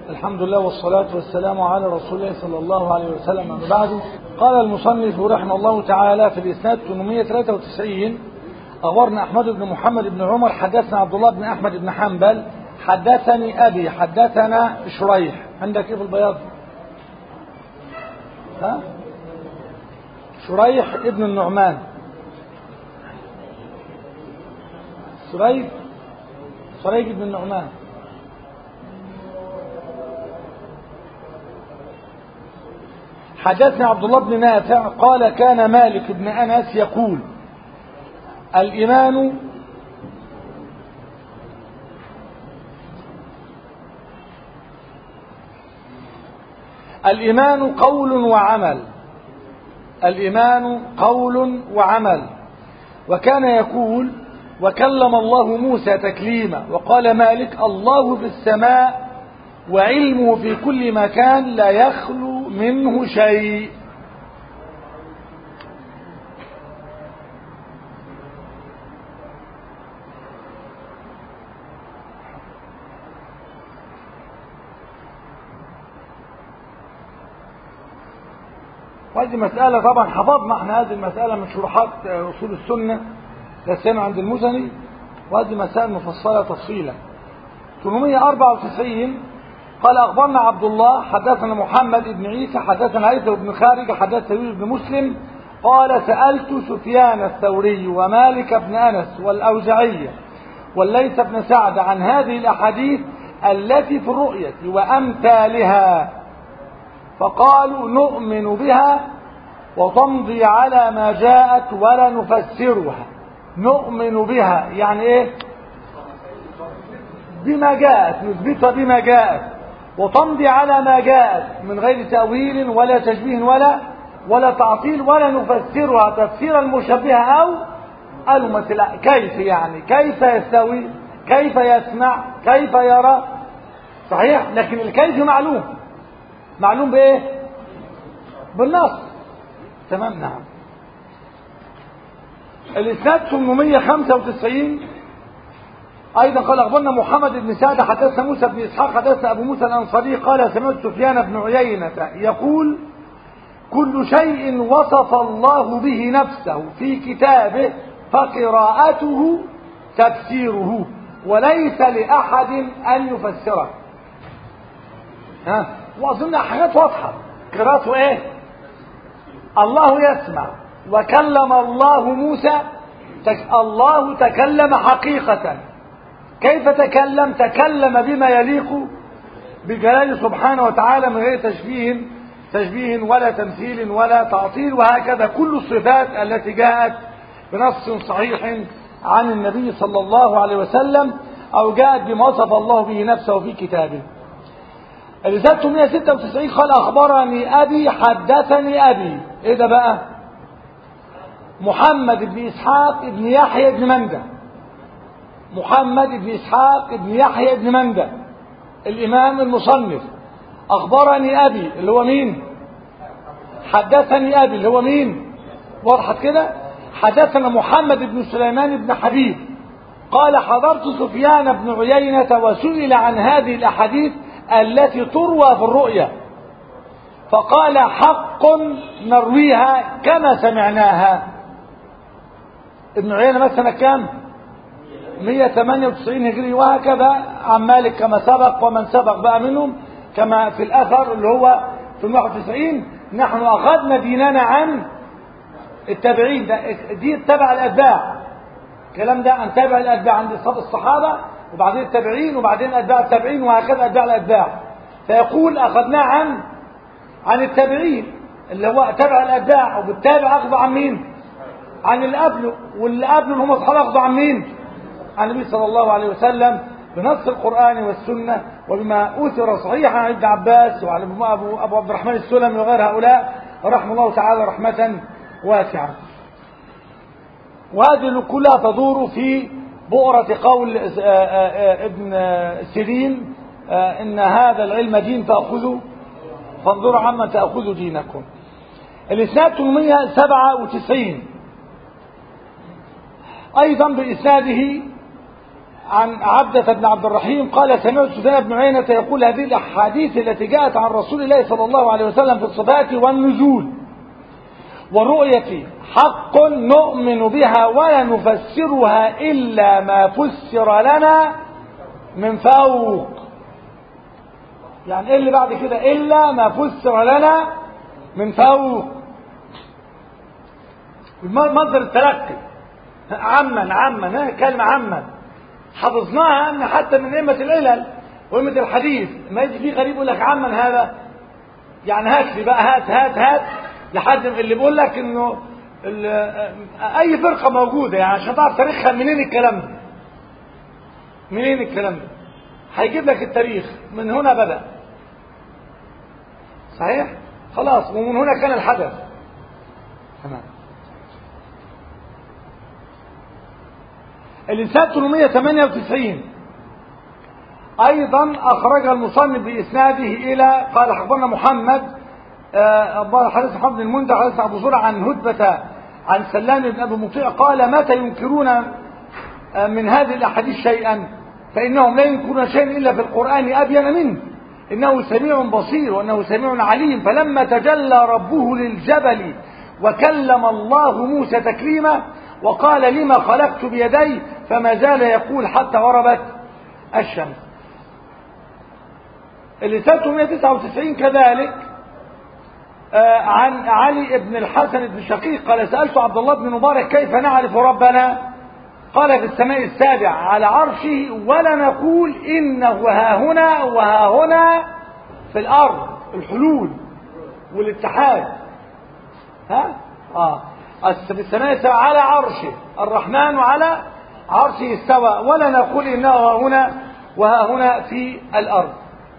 الحمد لله والصلاة والسلام على رسول الله صلى الله عليه وسلم أما بعد قال المصنف رحمه الله تعالى في الإسناد 893 أخبرنا أحمد بن محمد بن عمر حدثنا عبد الله بن أحمد بن حنبل حدثني أبي حدثنا شريح عندك إيه في البياض ها شريح ابن النعمان شريح شريح ابن النعمان حدثنا عبد الله بن نافع قال كان مالك بن أنس يقول الإيمان الإيمان قول وعمل الإيمان قول وعمل وكان يقول وكلم الله موسى تكليما وقال مالك الله في السماء وعلمه في كل مكان لا يخلو منه شيء وهذه مسألة طبعا حفظنا احنا هذه المسألة من شروحات أصول السنة لسنا عند المزني وهذه مسائل مفصلة تفصيلا 894 قال أخبرنا عبد الله حدثنا محمد بن عيسى حدثنا هيثم بن خارج حدثنا يوسف بن مسلم قال سألت سفيان الثوري ومالك بن أنس والأوزعي والليث بن سعد عن هذه الأحاديث التي في الرؤية وأمثالها فقالوا نؤمن بها وتمضي على ما جاءت ولا نفسرها نؤمن بها يعني ايه بما جاءت نثبتها بما جاءت وتمضي على ما جاءت من غير تأويل ولا تشبيه ولا ولا تعطيل ولا نفسرها تفسير المشبهة أو الممثلة كيف يعني كيف يستوي كيف يسمع كيف يرى صحيح لكن الكيف معلوم معلوم بايه بالنص تمام نعم الاسناد 895 ايضا قال اخبرنا محمد بن سعد حدثنا موسى بن اسحاق حدثنا ابو موسى الانصاري قال سمعت سفيان بن عيينة يقول كل شيء وصف الله به نفسه في كتابه فقراءته تفسيره وليس لاحد ان يفسره ها واظن حاجات واضحه قراءته ايه الله يسمع وكلم الله موسى تك... الله تكلم حقيقة كيف تكلم تكلم بما يليق بجلاله سبحانه وتعالى من غير تشبيه تشبيه ولا تمثيل ولا تعطيل وهكذا كل الصفات التي جاءت بنص صحيح عن النبي صلى الله عليه وسلم أو جاءت بما وصف الله به نفسه في كتابه الرسالة 196 قال أخبرني أبي حدثني أبي إيه ده بقى محمد بن إسحاق بن يحيى بن مندى محمد بن إسحاق بن يحيى بن مندى الإمام المصنف أخبرني أبي اللي هو مين حدثني أبي اللي هو مين وضحت كده حدثنا محمد بن سليمان بن حبيب قال حضرت سفيان بن عيينة وسئل عن هذه الأحاديث التي تروى في الرؤيا فقال حق نرويها كما سمعناها ابن عيينة مثلا كام 198 هجري وهكذا عن مالك كما سبق ومن سبق بقى منهم كما في الأثر اللي هو في 91 نحن أخذنا ديننا عن التابعين ده دي تبع الأتباع الكلام ده عن تابع الأتباع عند الصحابة وبعدين التابعين وبعدين أتباع التابعين وهكذا أتباع الأتباع فيقول أخذناه عن عن التابعين اللي هو تبع الأتباع وبالتابع أخذ عن مين عن اللي قبله واللي قبله اللي هم أصحابه أخذوا عن مين عن النبي صلى الله عليه وسلم بنص القرآن والسنة وبما أثر صحيحا عن ابن عباس وعن أبو, أبو عبد الرحمن السلمي وغير هؤلاء رحمه الله تعالى رحمة واسعة وهذه كلها تدور في بؤرة قول ابن سيرين إن هذا العلم دين فأخذوا فانظروا عما تأخذوا دينكم الإسناد 897 أيضا بإسناده عن عبدة بن عبد الرحيم قال سمعت سفيان بن عيينة يقول هذه الأحاديث التي جاءت عن رسول الله صلى الله عليه وسلم في الصفات والنزول والرؤية حق نؤمن بها ولا نفسرها إلا ما فسر لنا من فوق يعني ايه اللي بعد كده إلا ما فسر لنا من فوق مصدر التلقي عما عما كلمة عما حفظناها ان حتى من ائمه العلل وائمه الحديث ما يجي فيه غريب يقول لك عما هذا يعني هات لي بقى هات هات هات لحد اللي بيقول لك انه اي فرقه موجوده يعني عشان تعرف تاريخها منين الكلام ده منين الكلام ده هيجيب لك التاريخ من هنا بدا صحيح خلاص ومن هنا كان الحدث تمام الإنسان 898 أيضا أخرج المصنف بإسناده إلى قال أخبرنا محمد آه حديث محمد بن المنذر حديث أبو زرع عن هدبة عن سلام بن أبي مطيع قال متى ينكرون آه من هذه الأحاديث شيئا فإنهم لا ينكرون شيئا إلا في القرآن أبين منه إنه سميع بصير وأنه سميع عليم فلما تجلى ربه للجبل وكلم الله موسى تكليما وقال لما خلقت بيدي فما زال يقول حتى غربت الشمس اللي 399 كذلك آه عن علي بن الحسن بن شقيق قال سألت عبد الله بن مبارك كيف نعرف ربنا قال في السماء السابع على عرشه ولا نقول إنه ها هنا وها هنا في الأرض الحلول والاتحاد ها آه في السماء السابع على عرشه الرحمن على عرشه استوى ولا نقول إنه ها هنا وها هنا في الأرض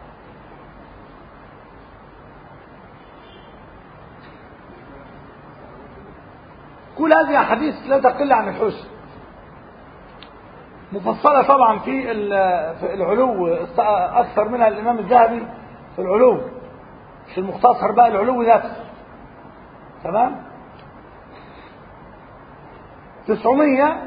كل هذه أحاديث لا تقل عن الحسن مفصلة طبعا في في العلو أكثر منها الإمام الذهبي في العلو مش المختصر بقى العلو نفسه تمام 900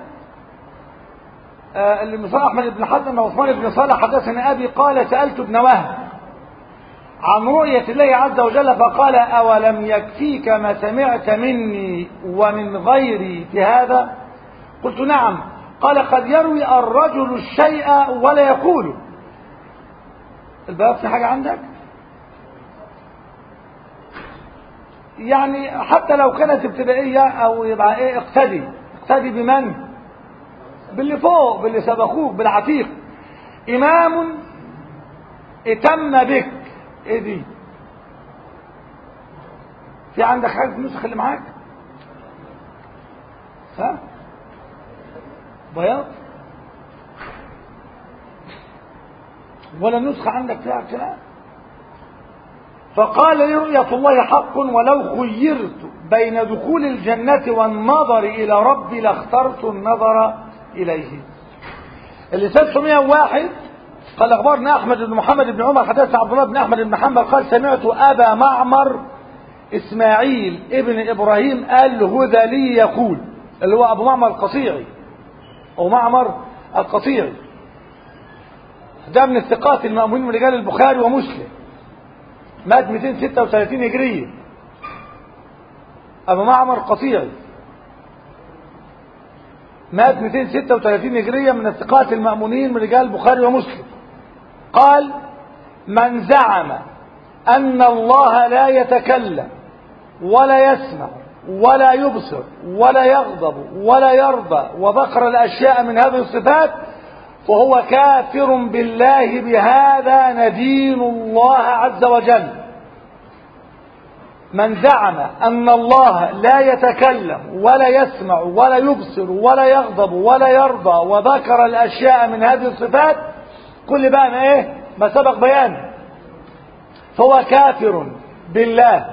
اللي مثال أحمد بن حزم وعثمان بن صالح حدثني أبي قال سألت ابن وهب عن رؤية الله عز وجل فقال أولم يكفيك ما سمعت مني ومن غيري في هذا قلت نعم قال قد يروي الرجل الشيء ولا يقوله الباب في حاجة عندك يعني حتى لو كانت ابتدائية او يبقى ايه اقتدي اقتدي بمن باللي فوق باللي سبقوك بالعتيق امام اتم بك ايه دي في عندك حاجة في النسخ اللي معاك ها بياض ولا نسخة عندك فيها كلام فقال لي رؤية الله حق ولو خيرت بين دخول الجنة والنظر إلى ربي لاخترت النظر إليه اللي 601 قال أخبرنا أحمد بن محمد بن عمر حدث عبد الله بن أحمد بن حنبل قال سمعت أبا معمر إسماعيل ابن إبراهيم الهذلي يقول اللي هو أبو معمر القصيعي أو معمر القصيعي ده من الثقات المأمونين من رجال البخاري ومسلم مات 236 هجرية أبو معمر القصيعي مات 236 هجرية من الثقات المأمونين من رجال البخاري ومسلم قال من زعم أن الله لا يتكلم ولا يسمع ولا يبصر ولا يغضب ولا يرضى وذكر الأشياء من هذه الصفات فهو كافر بالله بهذا ندين الله عز وجل من زعم أن الله لا يتكلم ولا يسمع ولا يبصر ولا يغضب ولا يرضى وذكر الأشياء من هذه الصفات كل بقى ما إيه ما سبق بيانه فهو كافر بالله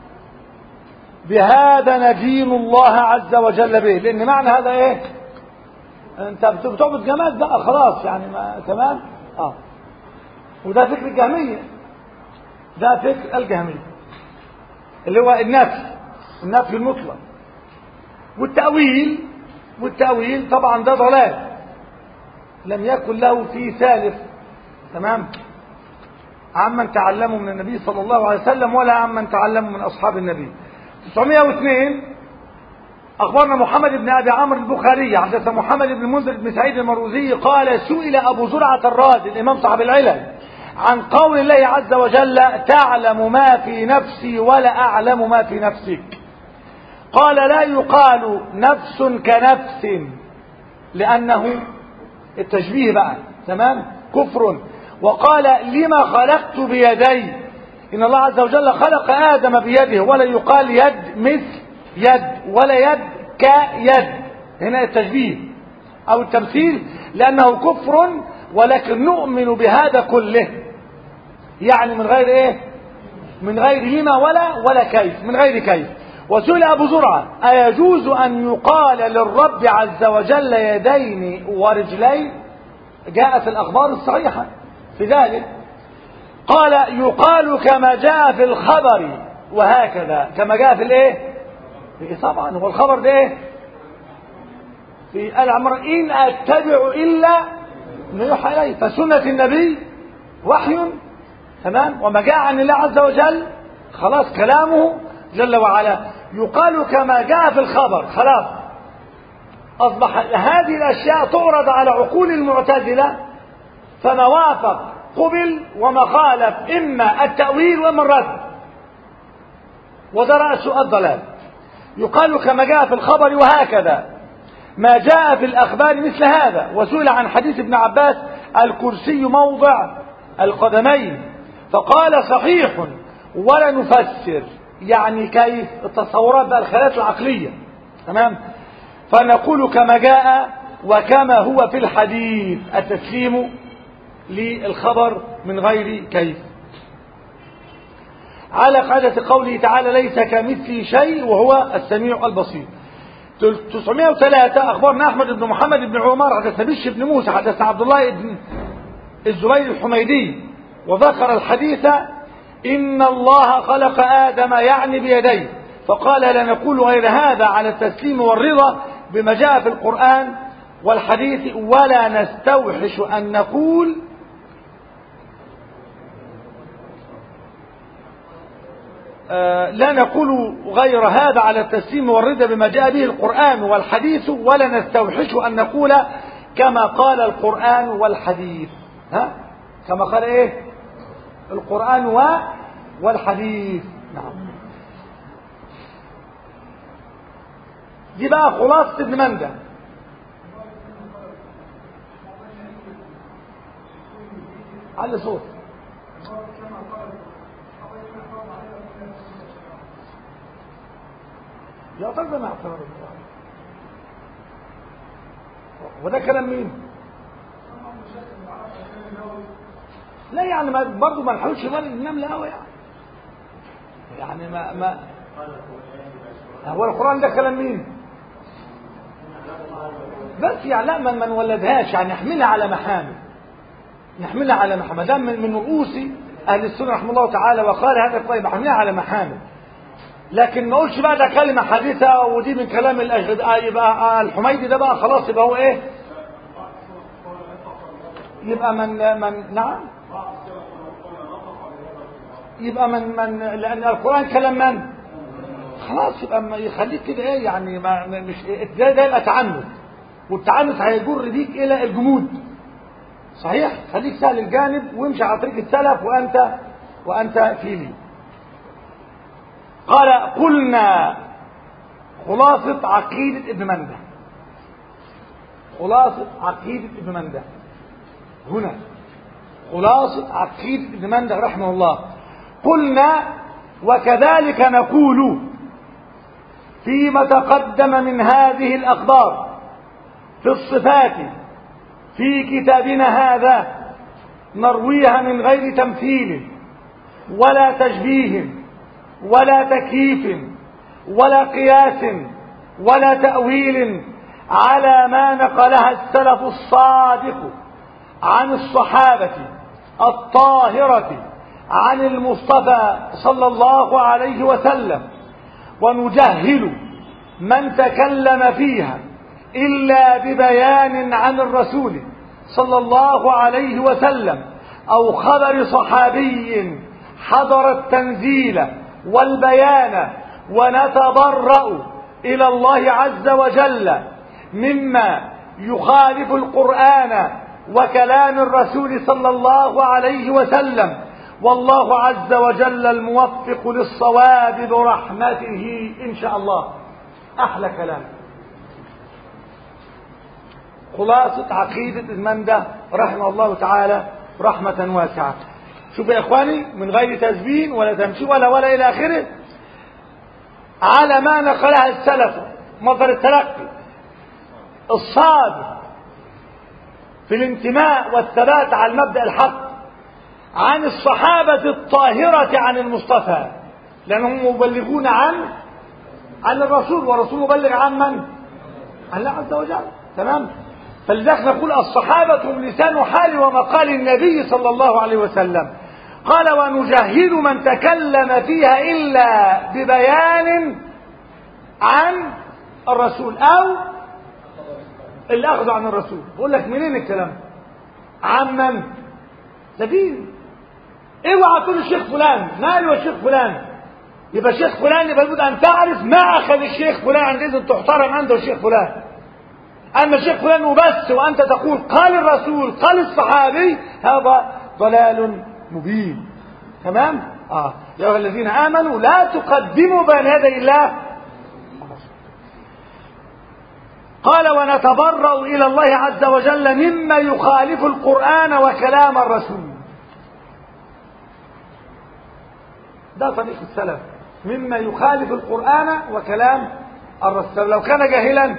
بهذا ندين الله عز وجل به لأن معنى هذا إيه انت بتعبد جماد بقى خلاص يعني ما تمام اه وده فكر الجهمية ده فكر الجهمية اللي هو النفي النفي المطلق والتأويل والتأويل طبعا ده ضلال لم يكن له في ثالث تمام عمن تعلموا من النبي صلى الله عليه وسلم ولا عمن تعلموا من أصحاب النبي 902 أخبرنا محمد بن أبي عمرو البخاري حدث محمد بن منذر بن سعيد المروزي قال سئل أبو زرعة الرازي الإمام صاحب العلل عن قول الله عز وجل تعلم ما في نفسي ولا أعلم ما في نفسك قال لا يقال نفس كنفس لأنه التشبيه بقى تمام كفر وقال لما خلقت بيدي إن الله عز وجل خلق آدم بيده ولا يقال يد مثل يد ولا يد كيد هنا التشبيه أو التمثيل لأنه كفر ولكن نؤمن بهذا كله يعني من غير إيه من غير لما ولا ولا كيف من غير كيف وسئل أبو زرعة أيجوز أن يقال للرب عز وجل يدين ورجلين جاءت الأخبار الصحيحة في ذلك قال يقال كما جاء في الخبر وهكذا كما جاء في الايه في طبعا هو الخبر ده ايه في الامر ان اتبع الا ما يوحى اليه فسنه النبي وحي تمام وما جاء عن الله عز وجل خلاص كلامه جل وعلا يقال كما جاء في الخبر خلاص اصبح هذه الاشياء تعرض على عقول المعتزله فما وافق قبل وما خالف إما التأويل وإما الرد وده رأس الضلال يقال كما جاء في الخبر وهكذا ما جاء في الأخبار مثل هذا وسئل عن حديث ابن عباس الكرسي موضع القدمين فقال صحيح ولا نفسر يعني كيف التصورات بقى الخيالات العقلية تمام فنقول كما جاء وكما هو في الحديث التسليم للخبر من غير كيف على قاعدة قوله تعالى ليس كمثله شيء وهو السميع البصير 903 أخبرنا أحمد بن محمد بن عمر حدثنا بش بن موسى حدثنا عبد الله بن الزبير الحميدي وذكر الحديث إن الله خلق آدم يعني بيديه فقال لا نقول غير هذا على التسليم والرضا بما جاء في القرآن والحديث ولا نستوحش أن نقول آه لا نقول غير هذا على التسليم والرضا بما جاء به القرآن والحديث ولا نستوحش أن نقول كما قال القرآن والحديث ها كما قال ايه القرآن و والحديث نعم دي بقى خلاصة ابن مندى على صوت يا طيب ما اعتبر وده كلام مين لا يعني ما برضه ما نحاولش مال النملة قوي يعني يعني ما ما هو القرآن ده كلام مين بس يعني لا ما نولدهاش يعني نحملها على محامل نحملها على محامل ده من, من رؤوس اهل السنه رحمه الله تعالى وقال هذا طيب احملها على محامل لكن ما اقولش بقى ده كلمه حديثه ودي من كلام الاجد يبقى الحميدي ده بقى خلاص يبقى هو ايه يبقى من من نعم يبقى من من لان القران كلام من خلاص يبقى ما يخليك كده ايه يعني ما مش ده ده يبقى تعنت والتعنت هيجر بيك الى الجمود صحيح خليك سهل الجانب وامشي على طريق السلف وانت وانت في لي قال قلنا خلاصة عقيدة ابن منده خلاصة عقيدة ابن منده هنا خلاصة عقيدة ابن منده رحمه الله قلنا وكذلك نقول فيما تقدم من هذه الأخبار في الصفات في كتابنا هذا نرويها من غير تمثيل ولا تشبيه ولا تكييف ولا قياس ولا تأويل على ما نقلها السلف الصادق عن الصحابة الطاهرة عن المصطفى صلى الله عليه وسلم ونجهل من تكلم فيها إلا ببيان عن الرسول صلى الله عليه وسلم أو خبر صحابي حضر التنزيل والبيان ونتبرأ إلى الله عز وجل مما يخالف القرآن وكلام الرسول صلى الله عليه وسلم والله عز وجل الموفق للصواب برحمته إن شاء الله أحلى كلام خلاصة عقيدة الإمام ده رحمه الله تعالى رحمة واسعة شوف يا إخواني من غير تزبين ولا تمشي ولا ولا إلى آخره على ما نقلها السلف مصدر التلقي الصادق في الانتماء والثبات على المبدأ الحق عن الصحابة الطاهرة عن المصطفى لأنهم مبلغون عن عن الرسول والرسول مبلغ عن من؟ عن الله عز وجل تمام فلذلك نقول الصحابة هم لسان حال ومقال النبي صلى الله عليه وسلم قال ونجهل من تكلم فيها إلا ببيان عن الرسول أو الأخذ عن الرسول بقول لك منين الكلام عن من ده دين اوعى تقول الشيخ فلان ماله الشيخ فلان يبقى الشيخ فلان يبقى لابد ان تعرف ما اخذ الشيخ فلان عندئذ تحترم عنده الشيخ فلان اما الشيخ فلان وبس وانت تقول قال الرسول قال الصحابي هذا ضلال مبين تمام اه يا ايها الذين امنوا لا تقدموا بين يدي الله قال ونتبرأ إلى الله عز وجل مما يخالف القرآن وكلام الرسول ده طريق السلف مما يخالف القرآن وكلام الرسول لو كان جاهلا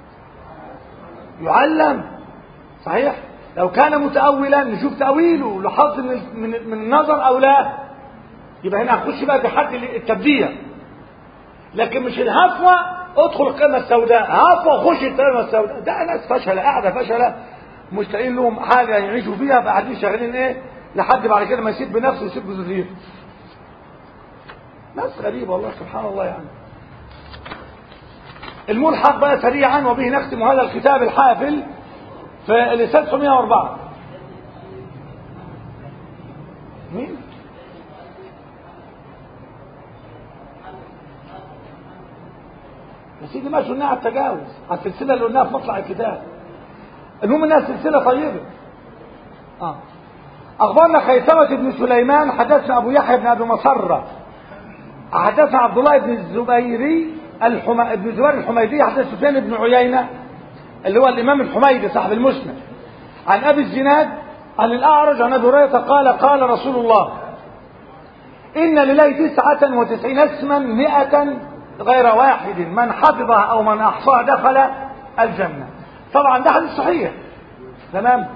يعلم صحيح لو كان متأولا نشوف تأويله لحظ من, من, من النظر أو لا يبقى هنا هنخش بقى في حد التبديع لكن مش الهفوة ادخل القمة السوداء هفوة خش القمة السوداء ده ناس فشلة قاعدة فشلة مشتاقين لهم حاجة يعيشوا فيها فقاعدين شغالين ايه لحد بعد كده ما يسيب بنفسه ويسيب بذريته ناس غريبة والله سبحان الله يعني الملحق بقى سريعا وبه نختم هذا الكتاب الحافل في الإساءة 904 مين؟ يا سيدي ما قلناها على التجاوز على السلسلة اللي قلناها في مطلع الكتاب المهم انها سلسلة طيبة اه اخبرنا خيثمة بن سليمان حدثنا ابو يحيى بن ابي مسرة حدثنا عبد الله بن الزبيري الحم... ابن زبير الحميدي حدث سفيان بن عيينة اللي هو الامام الحميدي صاحب المسند عن ابي الزناد عن الاعرج عن ابي هريره قال قال رسول الله ان لله تسعة وتسعين اسما مئة غير واحد من حفظها او من احصاها دخل الجنة طبعا ده حديث صحيح تمام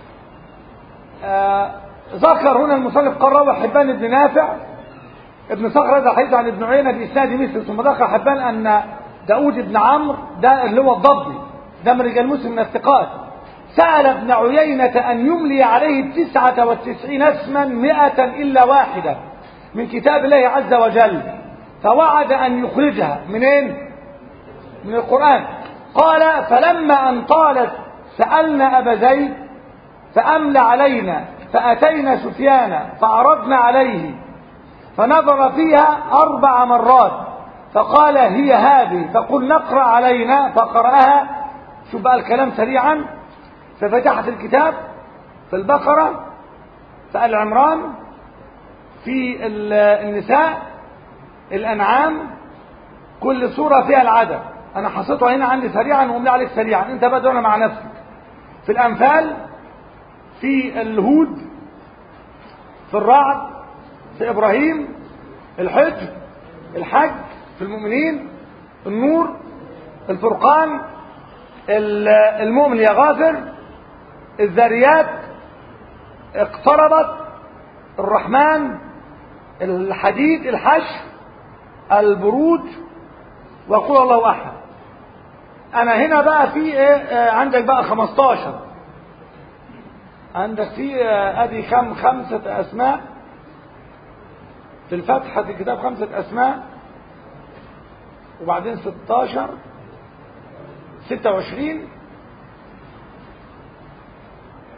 آه ذكر هنا المصنف قال روى حبان بن نافع ابن صخر هذا حديث عن ابن عيينة بإسناد مثل ثم ذكر حبان أن داود بن عمرو ده اللي هو الضبي ده من رجال مسلم من الثقات سأل ابن عيينة أن يملي عليه التسعة والتسعين اسما مئة إلا واحدة من كتاب الله عز وجل فوعد أن يخرجها منين؟ من القرآن قال فلما أن طالت سألنا أبا زيد فأملى علينا فأتينا سفيان فعرضنا عليه فنظر فيها أربع مرات فقال هي هذه فقل نقرأ علينا فقرأها شو بقى الكلام سريعا ففتحت الكتاب في البقرة في العمران في النساء الأنعام كل سورة فيها العدد أنا حصيتها هنا عندي سريعا وأملي عليك سريعا أنت بقى دون مع نفسك في الأنفال في الهود في الرعد في إبراهيم الحج الحج في المؤمنين النور الفرقان المؤمن يا غافر الذاريات اقتربت الرحمن الحديد الحشر البروج وقول الله احد انا هنا بقى في ايه عندك بقى 15 عندك في ادي كم خمسة اسماء في الفتحة في الكتاب خمسة اسماء وبعدين 16 26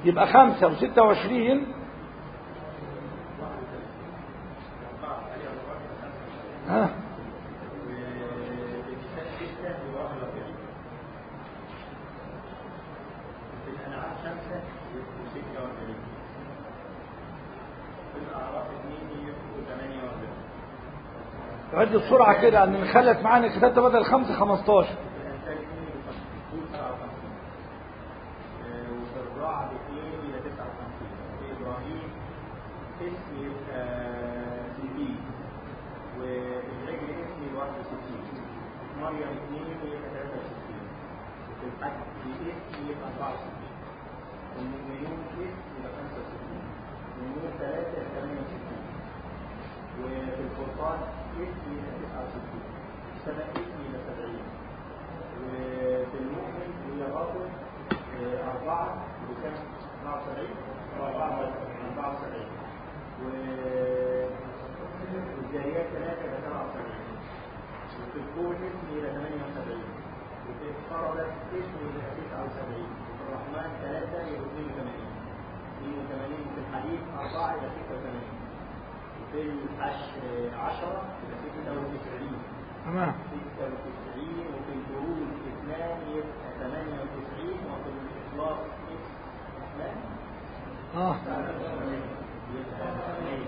يبقى خمسة وستة وعشرين ها عد بسرعة كده ان نخلت معانا كتابة بدل خمسة خمستاشر والرعد اثنين الى تسعة وخمسين ابراهيم اسم يبقى ستين والعجل اسم واحد وستين مريم اثنين يبقى ثلاثة وستين وفي الحج اسم يبقى أربعة وستين والمؤمنون اسم يبقى خمسة وستين والنور ثلاثة يبقى ثمانية وستين وفي الفرقان اسم يبقى تسعة وستين سبع اسم يبقى سبعين وفي المؤمن هي باطل أربعة وكم؟ أربعة وسبعين أربعة وسبعين والجاريات ثلاثة إلى سبعة وسبعين وفي الكون اسم إلى ثمانية وسبعين وفي افترضت اسم إلى تسعة وسبعين وفي الرحمن ثلاثة إلى اثنين وثمانين اثنين وثمانين في الحديث أربعة إلى ستة وثمانين وفي الحش عشرة إلى ستة وتسعين تمام ستة وتسعين وفي البروج اثنان يبقى ثمانية وتسعين وفي الإخلاص اثنان اه يبقى اثنين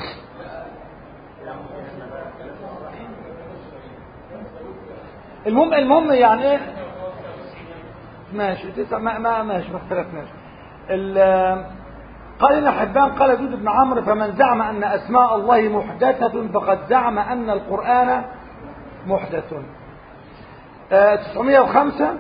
المهم المهم يعني ايه ماشي تسع ما, ما ماشي ما اختلفناش ال- قال ابن حبان قال جود بن عمرو فمن زعم ان اسماء الله محدثة فقد زعم ان القرآن محدث آه، 905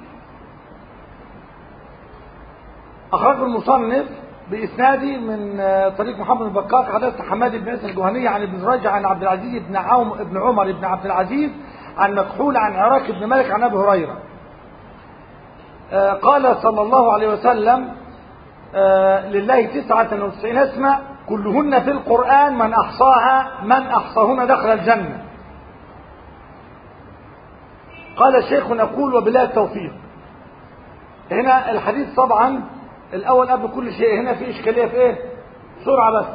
أخرجه المصنف بإسنادي من آه، طريق محمد بن بكار حدث حماد بن عيسى الجهني عن ابن رجع عن عبد العزيز بن عوم بن عمر بن عبد العزيز عن مكحول عن عراك بن مالك عن أبي هريرة آه، قال صلى الله عليه وسلم آه، لله تسعة وتسعين اسما كلهن في القرآن من أحصاها من أحصاهن دخل الجنة قال الشيخ نقول وبالله التوفيق هنا الحديث طبعا الأول قبل كل شيء هنا في إشكالية في إيه سرعة بس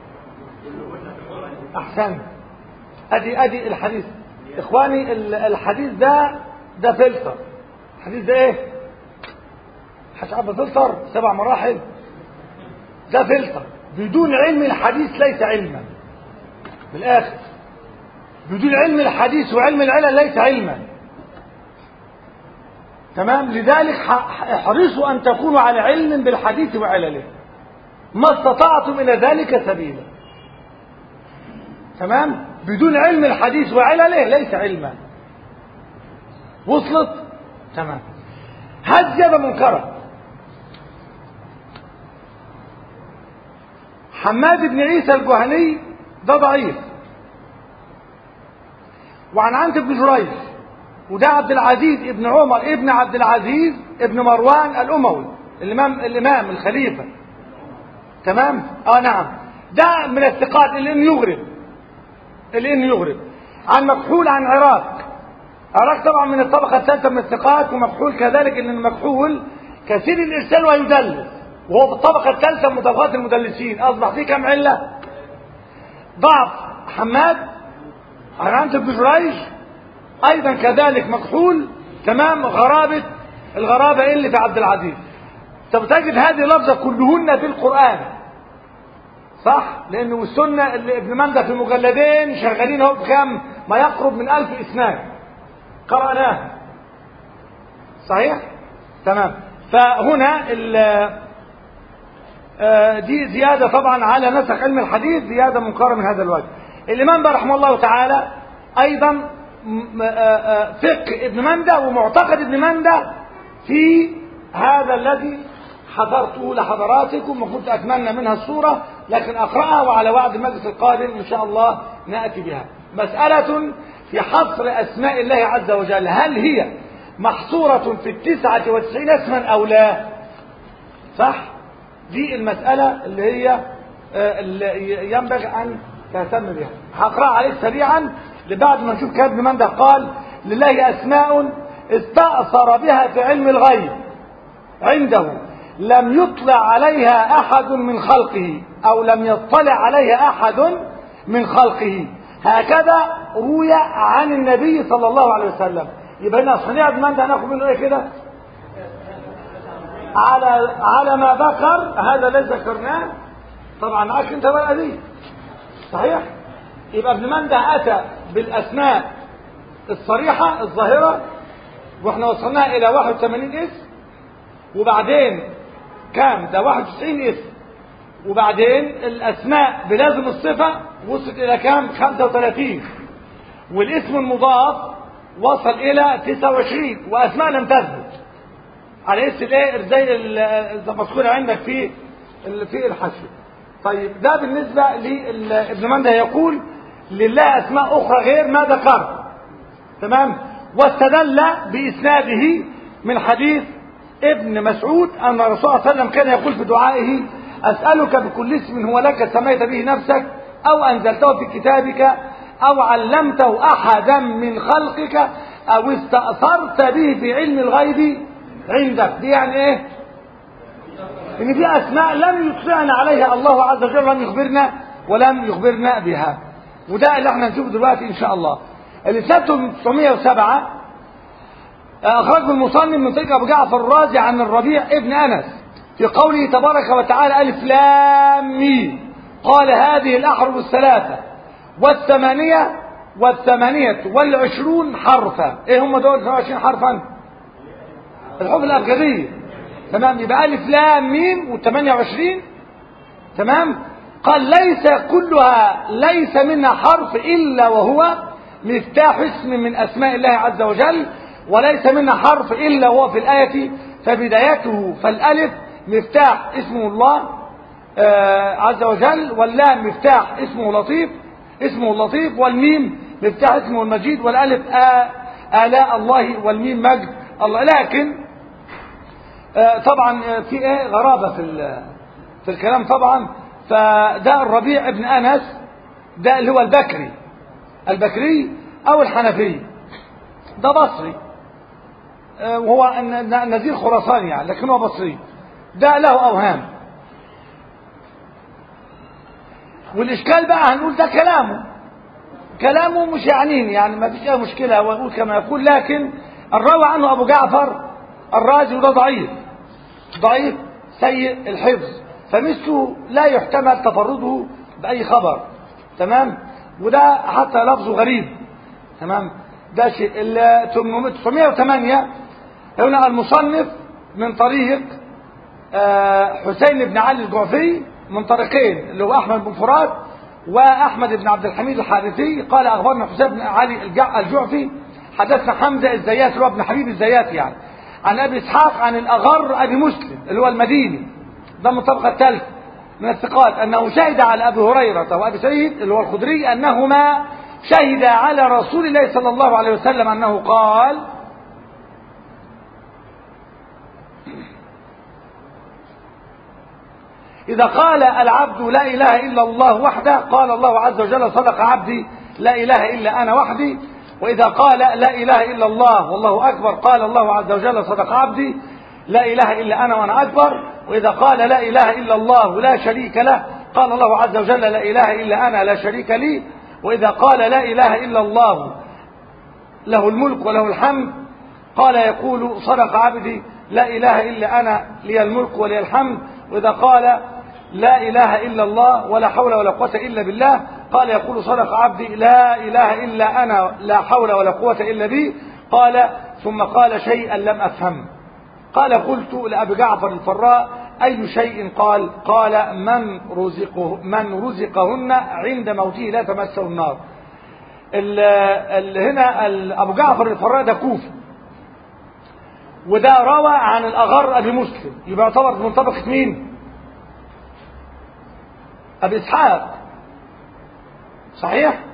أحسن أدي أدي الحديث إخواني ال- الحديث ده ده فلتر الحديث ده إيه حش عارف فلتر سبع مراحل ده فلتر بدون علم الحديث ليس علما بالآخر بدون علم الحديث وعلم العلل ليس علما تمام لذلك ح- احرصوا أن تكونوا على علم بالحديث وعلله ما استطعتم إلى ذلك سبيلا تمام بدون علم الحديث وعلله ليس علما وصلت تمام هذه منكرة حماد بن عيسى الجهني ده ضعيف وعن عنت بن جريج وده عبد العزيز ابن عمر ابن عبد العزيز ابن مروان الأموي الإمام الإمام الخليفة تمام اه نعم ده من الثقات اللي إنه يغرب اللي إنه يغرب عن مكحول عن عراق عراق طبعا من الطبقة الثالثة من الثقات ومكحول كذلك إن المكحول كثير الإرسال ويدلس وهو في الطبقة الثالثة من طبقات المدلسين أصبح فيه كم علة ضعف حماد عن عنت بن جريج ايضا كذلك مكحول تمام غرابة الغرابة إيه اللي في عبد العزيز طب تجد هذه لفظة كلهن في القرآن صح لانه السنة اللي ابن مندى في مجلدين شغالين اهو بكام ما يقرب من ألف اسناد قرأناه صحيح تمام فهنا ال- آه، دي زيادة طبعا على نسخ علم الحديث زيادة منكرة من هذا الوجه الإمام بقى رحمه الله تعالى أيضا م- آه، آه، فقه ابن مندى ومعتقد ابن مندى في هذا الذي حضرته لحضراتكم وكنت أتمنى منها الصورة لكن أقرأها وعلى وعد المجلس القادم إن شاء الله نأتي بها مسألة في حصر أسماء الله عز وجل هل هي محصورة في التسعة وتسعين اسما أو لا صح دي المسألة اللي هي آه، اللي ينبغي أن تهتم بها هقرأ عليك سريعا لبعد ما نشوف كابن منده قال لله أسماء استأثر بها في علم الغيب عنده لم يطلع عليها أحد من خلقه أو لم يطلع عليها أحد من خلقه هكذا روي عن النبي صلى الله عليه وسلم يبقى هنا صنيع بن مندى هناخد منه ايه كده على على ما ذكر هذا الذي ذكرناه طبعا معاك انت بقى دي صحيح يبقى ابن مندى اتى بالاسماء الصريحه الظاهره واحنا وصلناها الى 81 اسم وبعدين كام ده 91 اسم وبعدين الاسماء بلازم الصفه وصلت الى كام 35 والاسم المضاف وصل الى 29 واسماء لم تثبت على اسم الايه زي المذكوره عندك في في الحشو طيب ده بالنسبه لابن مندى يقول لله اسماء اخرى غير ما ذكر تمام واستدل باسناده من حديث ابن مسعود ان الرسول صلى الله عليه وسلم كان يقول في دعائه اسالك بكل اسم هو لك سميت به نفسك او انزلته في كتابك او علمته احدا من خلقك او استاثرت به في علم الغيب عندك دي يعني ايه ان دي اسماء لم يطلعنا عليها الله عز وجل لم يخبرنا ولم يخبرنا بها وده اللي احنا نشوفه دلوقتي ان شاء الله الاسناد 907 اخرجه المصنف من طريق ابو جعفر الرازي عن الربيع ابن انس في قوله تبارك وتعالى الف لام ميم قال هذه الاحرف الثلاثه والثمانيه والثمانيه والعشرون حرفا ايه هم دول 28 حرفا الحروف الابجديه تمام يبقى الف لام ميم و28 تمام قال ليس كلها ليس منها حرف الا وهو مفتاح اسم من اسماء الله عز وجل وليس منها حرف الا وهو في الايه فبدايته فالالف مفتاح اسمه الله آه عز وجل واللام مفتاح اسمه لطيف اسمه اللطيف والميم مفتاح اسمه المجيد والالف آه آلاء الله والميم مجد الله لكن آه طبعا في ايه غرابة في في الكلام طبعا فده الربيع ابن انس ده اللي هو البكري البكري او الحنفي ده بصري آه وهو نزيل خراساني يعني لكن هو بصري ده له اوهام والاشكال بقى هنقول ده كلامه كلامه مش يعنيني يعني ما فيش اي مشكله هو يقول كما يقول لكن الراوي عنه ابو جعفر الرازي وده ضعيف ضعيف سيء الحفظ فمثله لا يحتمل تفرده باي خبر تمام وده حتى لفظه غريب تمام ده شيء ال 908 هنا المصنف من طريق حسين بن علي الجعفي من طريقين اللي هو احمد بن فرات واحمد بن عبد الحميد الحارثي قال اخبرنا حسين بن علي الجعفي حدثنا حمزه الزيات اللي هو ابن حبيب الزيات يعني عن ابي اسحاق عن الاغر ابي مسلم اللي هو المديني ده من الطبقه الثالثه من الثقات انه شهد على ابي هريره وابي سعيد اللي هو الخدري انهما شهد على رسول الله صلى الله عليه وسلم انه قال إذا قال العبد لا إله إلا الله وحده قال الله عز وجل صدق عبدي لا إله إلا أنا وحدي وإذا قال لا إله إلا الله والله أكبر قال الله عز وجل صدق عبدي لا إله إلا أنا وأنا أكبر وإذا قال لا إله إلا الله لا شريك له قال الله عز وجل لا إله إلا أنا لا شريك لي وإذا قال لا إله إلا الله له الملك وله الحمد قال يقول صدق عبدي لا إله إلا أنا لي الملك ولي الحمد وإذا قال لا إله إلا الله ولا حول ولا قوة إلا بالله قال يقول صدق عبدي لا إله إلا أنا لا حول ولا قوة إلا بي قال ثم قال شيئا لم أفهم قال قلت لأبي جعفر الفراء أي شيء قال قال من رزقه من رزقهن عند موته لا تمسه النار ال ال هنا ال أبو جعفر الفراء ده كوفي وده روى عن الأغر أبي مسلم يبقى يعتبر من طبقة مين؟ أبي إسحاق صحيح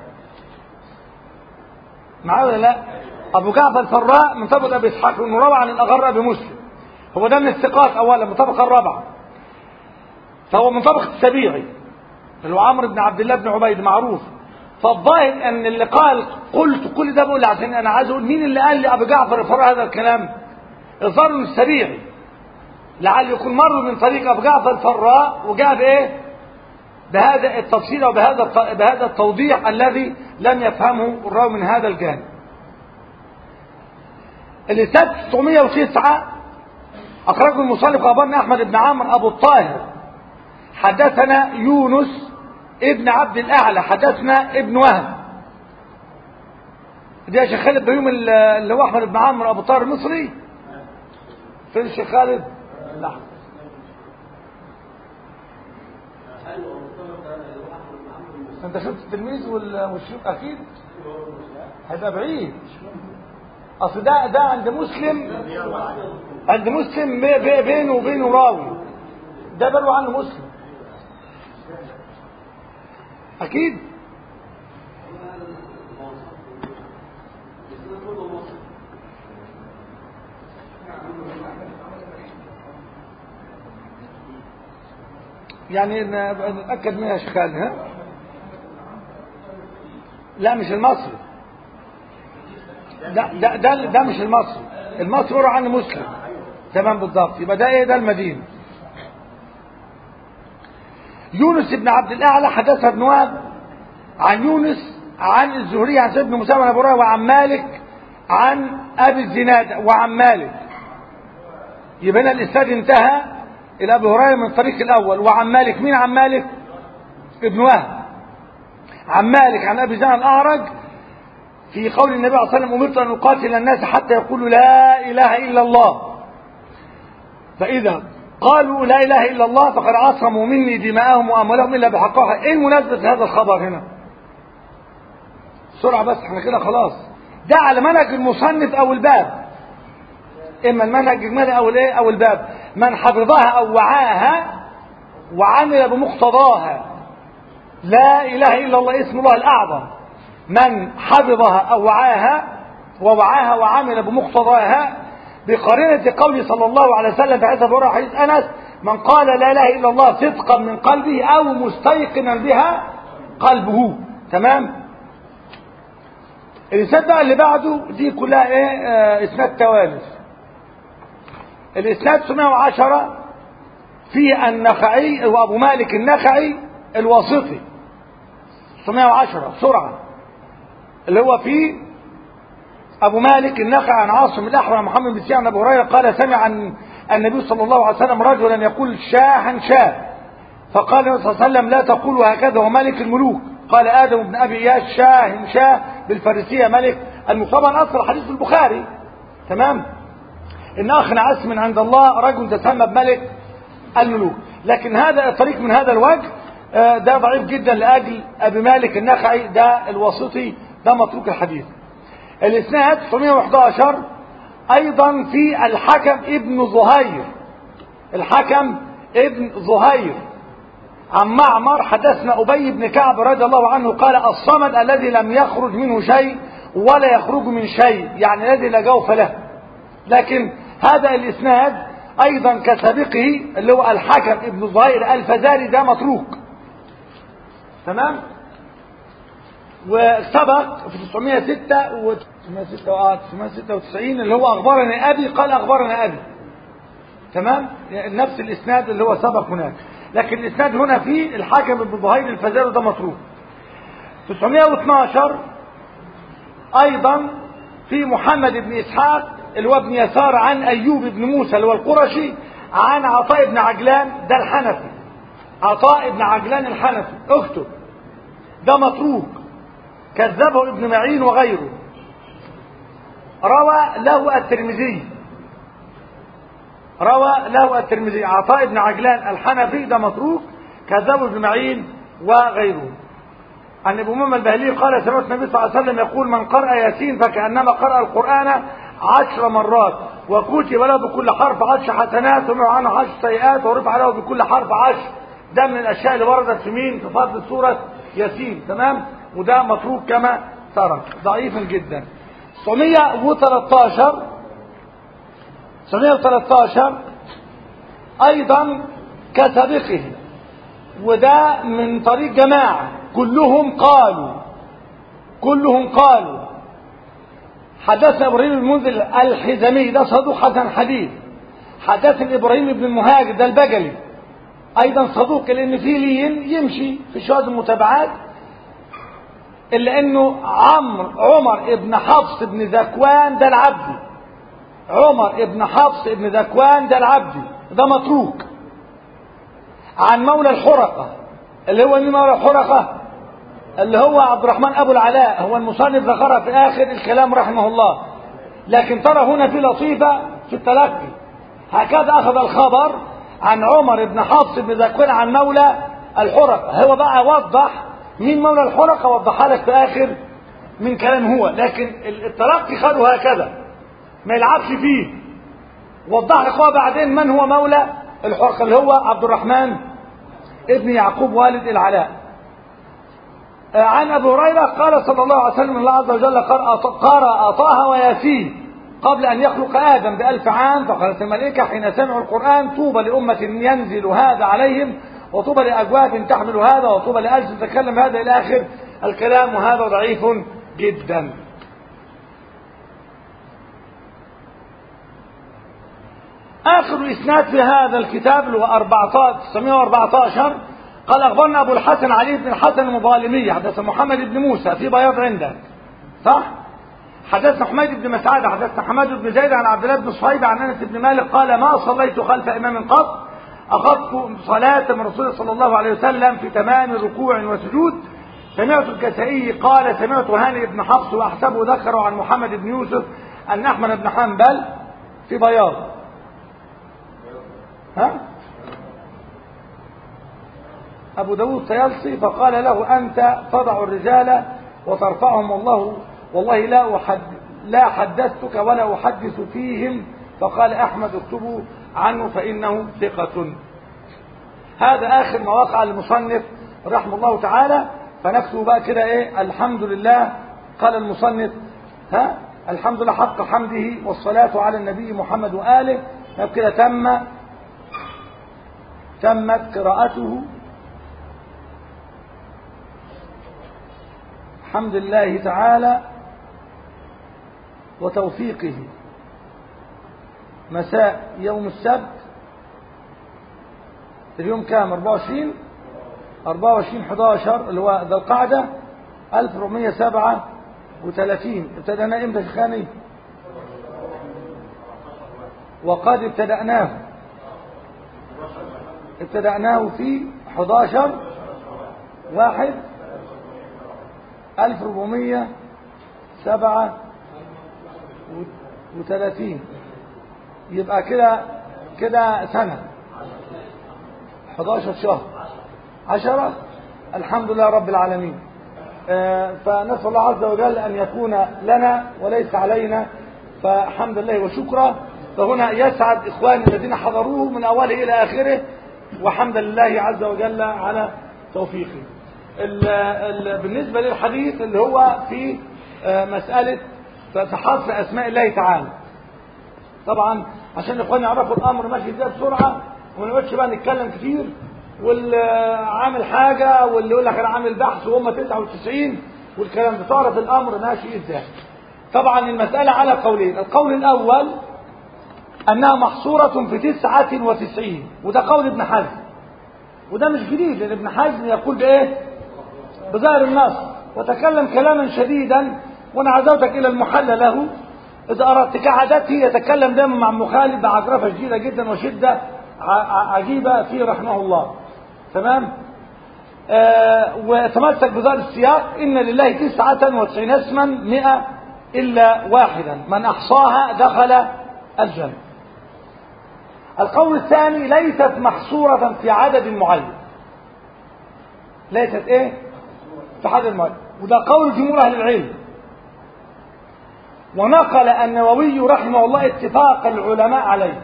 معاه ولا لا أبو جعفر الفراء من طبقة أبي إسحاق لأنه روى عن الأغر أبي مسلم هو ده من الثقات أولا من الطبقة الرابعة فهو من طبقة السبيعي اللي هو عمرو بن عبد الله بن عبيد معروف فالظاهر ان اللي قال قلت كل ده بقول عشان انا عايز اقول مين اللي قال لابو جعفر الفراء هذا الكلام الظاهر انه السبيعي لعل يكون مر من طريق ابو جعفر الفراء وجاء بايه بهذا التفصيل وبهذا بهذا التوضيح الذي لم يفهمه الراوي من هذا الجانب الإسناد 909 أخرجه المصنف أخبرنا أحمد بن عمرو أبو الطاهر حدثنا يونس ابن عبد الأعلى حدثنا ابن وهب دي يا شيخ خالد بيوم اللي هو أحمد بن عمرو أبو الطاهر المصري فين الشيخ خالد؟ لا انت شفت التلميذ والشيخ اكيد هيبقى بعيد اصل ده ده عند مسلم عند مسلم بينه وبينه راوي ده بروي عنه مسلم اكيد يعني نتاكد منها شيخ ها لا مش المصري ده ده ده, ده مش المصري المصري ورا عنه مسلم تمام بالضبط يبقى ده ايه ده المدينه يونس بن عبد الاعلى حدث ابن وهب عن يونس عن الزهري عن سيدنا موسى بن ابو هريره وعن مالك عن ابي الزناد وعن مالك يبقى هنا الاسناد انتهى الى ابي هريره من الطريق الاول وعن مالك مين عن مالك ابن وهب عن مالك عن ابي زناد الاعرج في قول النبي صلى الله عليه وسلم امرت ان اقاتل الناس حتى يقولوا لا اله الا الله فاذا قالوا لا اله الا الله فقد عصموا مني دماءهم واموالهم الا بحقها ايه مناسبه هذا الخبر هنا بسرعه بس احنا كده خلاص ده على منهج المصنف او الباب اما المنهج الاجمالي او الايه او الباب من حفظها او وعاها وعمل بمقتضاها لا اله الا الله اسم الله الاعظم من حفظها او وعاها ووعاها وعمل بمقتضاها بقرينة قوله صلى الله عليه وسلم في حديث ابو حديث انس من قال لا اله الا الله صدقا من قلبه او مستيقنا بها قلبه تمام الاسناد بقى اللي بعده دي كلها ايه آه اسناد توالف الاسناد 710 في النخعي وابو مالك النخعي الواسطي 710 بسرعه اللي هو فيه أبو مالك النخع عن عاصم الأحول عن محمد بن سيان عن أبو هريرة قال سمع عن النبي صلى الله عليه وسلم رجلا يقول شاحا شاه فقال النبي صلى الله عليه وسلم لا تقولوا هكذا هو ملك الملوك قال آدم بن أبي إياس شاه شاه بالفارسية ملك المصطفى أصل حديث البخاري تمام إن أخنع اسم عند الله رجل تسمى بملك الملوك لكن هذا الطريق من هذا الوجه ده ضعيف جدا لأجل أبي مالك النخعي ده الواسطي ده متروك الحديث الاسناد 911 ايضا في الحكم ابن زهير الحكم ابن زهير عن معمر حدثنا ابي بن كعب رضي الله عنه قال الصمد الذي لم يخرج منه شيء ولا يخرج من شيء يعني الذي لا جوف له لكن هذا الاسناد ايضا كسابقه اللي هو الحكم ابن زهير الفزاري ده متروك تمام وسبق في 906 و 996 اللي هو اخبرنا ابي قال اخبرنا ابي تمام نفس الاسناد اللي هو سبق هناك لكن الاسناد هنا فيه الحاكم ابن ظهير الفزاري ده مطروح 912 ايضا في محمد بن اسحاق اللي هو ابن يسار عن ايوب بن موسى اللي هو القرشي عن عطاء بن عجلان ده الحنفي عطاء بن عجلان الحنفي اكتب ده متروك كذبه ابن معين وغيره روى له الترمذي روى له الترمذي عطاء بن عجلان الحنفي ده متروك كذبه ابن معين وغيره عن ابو امام البهلي قال سمعت النبي صلى الله عليه وسلم يقول من قرأ ياسين فكأنما قرأ القرآن عشر مرات وكتب له بكل حرف عشر حسنات ومنع عنه عشر سيئات ورفع له بكل حرف عشر ده من الاشياء اللي وردت في مين في فضل سوره ياسين تمام وده متروك كما ترى ضعيف جدا 913 913 ايضا كسابقه وده من طريق جماعة كلهم قالوا كلهم قالوا حدثنا ابراهيم المنذر الحزمي ده صدوق حسن حديث حدثني ابراهيم بن المهاجر ده البجلي ايضا صدوق لان في لين يمشي في شواذ المتابعات الا انه عمرو عمر ابن حفص ابن ذكوان ده العبدي عمر ابن حفص ابن ذكوان ده العبدي ده متروك عن مولى الحرقة اللي هو مين مولى الحرقة اللي هو عبد الرحمن ابو العلاء هو المصنف ذكرها في اخر الكلام رحمه الله لكن ترى هنا في لطيفة في التلقي هكذا اخذ الخبر عن عمر بن حفص بن ذكوان عن مولى الحرقة هو بقى وضح مين مولى الحرقة وضحها لك في اخر من كلام هو لكن التلقي خده هكذا ما يلعبش فيه وضح لك هو بعدين من هو مولى الحرقة اللي هو عبد الرحمن ابن يعقوب والد العلاء عن ابي هريره قال صلى الله عليه وسلم الله عز وجل قرأ طه وياسين قبل ان يخلق ادم بألف عام فقالت الملائكه حين سمعوا القران طوبى لامه ينزل هذا عليهم وطوبى لاجواب تحمل هذا وطوبى لألسن تتكلم هذا الى اخر الكلام وهذا ضعيف جدا آخر إسناد في هذا الكتاب اللي هو 14 914 قال أخبرنا أبو الحسن علي بن الحسن المظالمي حدث محمد بن موسى في بياض عندك صح؟ حدثنا حميد بن مسعود حدثنا حماد بن زيد عن عبد الله بن صهيب عن انس بن مالك قال ما صليت خلف امام قط اخذت صلاه من رسول صلى الله عليه وسلم في تمام ركوع وسجود سمعت الكسائي قال سمعت هاني بن حفص واحسبه ذكر عن محمد بن يوسف ان احمد بن حنبل في بياض ها أبو داود سيلصي فقال له أنت تضع الرجال وترفعهم والله والله لا أحد لا حدثتك ولا أحدث فيهم فقال أحمد اكتبوا عنه فإنه ثقة هذا آخر ما وقع المصنف رحمه الله تعالى فنكتب بقى كده إيه الحمد لله قال المصنف ها الحمد لله حق حمده والصلاة على النبي محمد وآله كده تم تمت قراءته حمد الله تعالى وتوفيقه مساء يوم السبت اليوم كام 24 24 11 اللي هو ذا القعدة 1437 ابتدأنا امتى شيخاني وقد ابتدأناه ابتدأناه في 11 واحد 1437 يبقى كده كده سنة 11 شهر 10 الحمد لله رب العالمين آه فنسأل الله عز وجل أن يكون لنا وليس علينا فحمد الله وشكرا فهنا يسعد إخواني الذين حضروه من أوله إلى آخره وحمد لله عز وجل على توفيقه ال ال بالنسبة للحديث اللي هو في مسألة تحصر أسماء الله تعالى طبعا عشان الإخوان يعرفوا الأمر ماشي ازاي بسرعة وما نقعدش بقى نتكلم كتير واللي عامل حاجة واللي يقول لك أنا عامل بحث وهم 99 والكلام ده تعرف الأمر ماشي ازاي طبعا المسألة على قولين القول الأول أنها محصورة في تسعة وتسعين وده قول ابن حزم وده مش جديد لأن ابن حزم يقول بإيه بظاهر النص وتكلم كلاما شديدا وانا عزوتك الى المحل له اذا اردت كعادته يتكلم دائما مع مخالف بعجرفه شديده جدا وشده عجيبه فيه رحمه الله تمام آه وتمسك بظاهر السياق ان لله تسعة وتسعين اسما مئة الا واحدا من احصاها دخل الجنة القول الثاني ليست محصورة في عدد معين ليست ايه في عدد معين وده قول جمهور اهل العلم ونقل النووي رحمه الله اتفاق العلماء عليه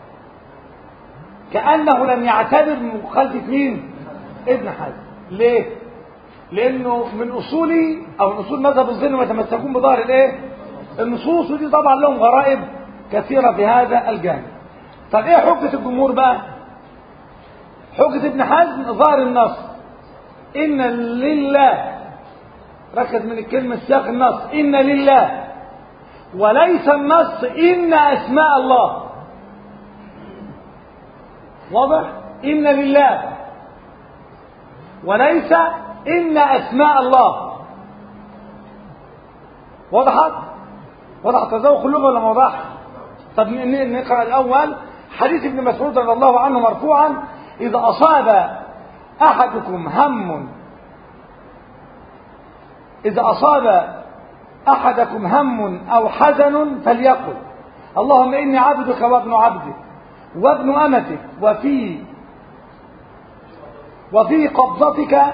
كأنه لم يعتبر مخالفة مين ابن حزم ليه لانه من اصول او من اصول مذهب الظن ويتمسكون بظاهر الايه النصوص ودي طبعا لهم غرائب كثيرة في هذا الجانب طب ايه حجة الجمهور بقى حجة ابن حزم ظاهر النص ان لله ركز من الكلمة سياق النص ان لله وليس النص ان اسماء الله واضح إن لله وليس إن أسماء الله وضحت وضح تذوق اللغة ولا ما وضحش طب نقرأ الأول حديث ابن مسعود رضي الله عنه مرفوعا إذا أصاب أحدكم هم إذا أصاب أحدكم هم أو حزن فليقل اللهم إني عبدك وابن عبدك وابن أمتك وفي وفي قبضتك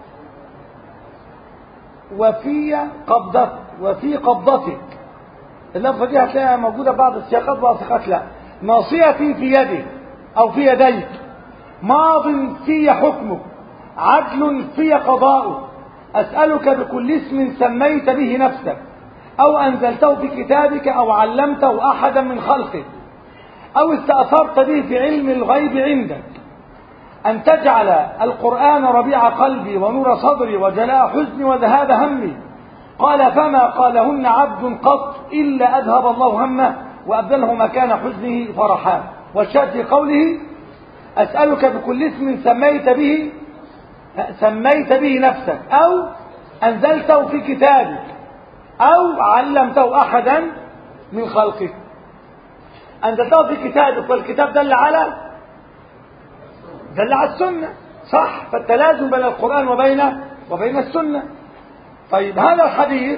وفي قبضتك وفي قبضتك اللفظة دي هتلاقيها موجودة في بعض السياقات بعض السياقات لا ناصيتي في يدك أو في يديك ماض في حكمك عدل في قضاؤك أسألك بكل اسم سميت به نفسك أو أنزلته في كتابك أو علمته أحدا من خلقك أو استأثرت به في علم الغيب عندك أن تجعل القرآن ربيع قلبي ونور صدري وجلاء حزني وذهاب همي قال فما قالهن عبد قط إلا أذهب الله همه وأبدله مكان حزنه فرحا والشاهد في قوله أسألك بكل اسم سميت به سميت به نفسك أو أنزلته في كتابك أو علمته أحدا من خلقك أنزلته في كتابك والكتاب دل على دل على السنة صح فالتلازم بين القرآن وبين وبين السنة طيب هذا الحديث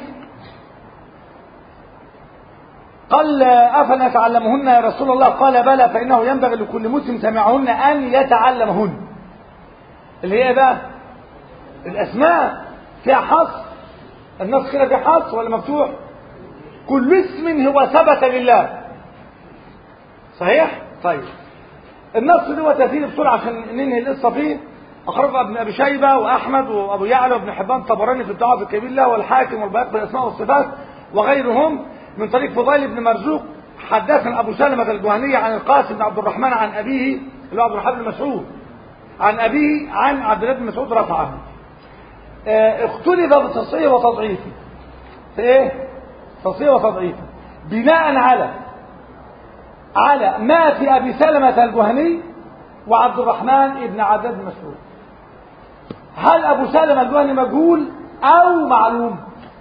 قال أفلا تعلمهن يا رسول الله قال بلى فإنه ينبغي لكل مسلم سمعهن أن يتعلمهن اللي هي بقى الأسماء فيها حصر النص كده فيها حصر ولا مفتوح كل اسم هو ثبت لله صحيح طيب النص ده تأثير بسرعة عشان ننهي القصة فيه أخرجه ابن أبي شيبة وأحمد وأبو يعلى وابن حبان طبراني في الضعف الكبير له والحاكم والبياق بالأسماء والصفات وغيرهم من طريق فضيل بن مرزوق حدثنا أبو سلمة الجهني عن القاسم بن عبد الرحمن عن أبيه اللي هو عبد الرحمن بن مسعود عن أبيه عن عبد الله بن مسعود رفعه اه اختلف بتصحيح وتضعيفه في ايه تصحيح وتضعيفه بناء على على ما في أبي سلمة الجهني وعبد الرحمن بن عبد بن مسعود هل أبو سلمة الجهني مجهول أو معلوم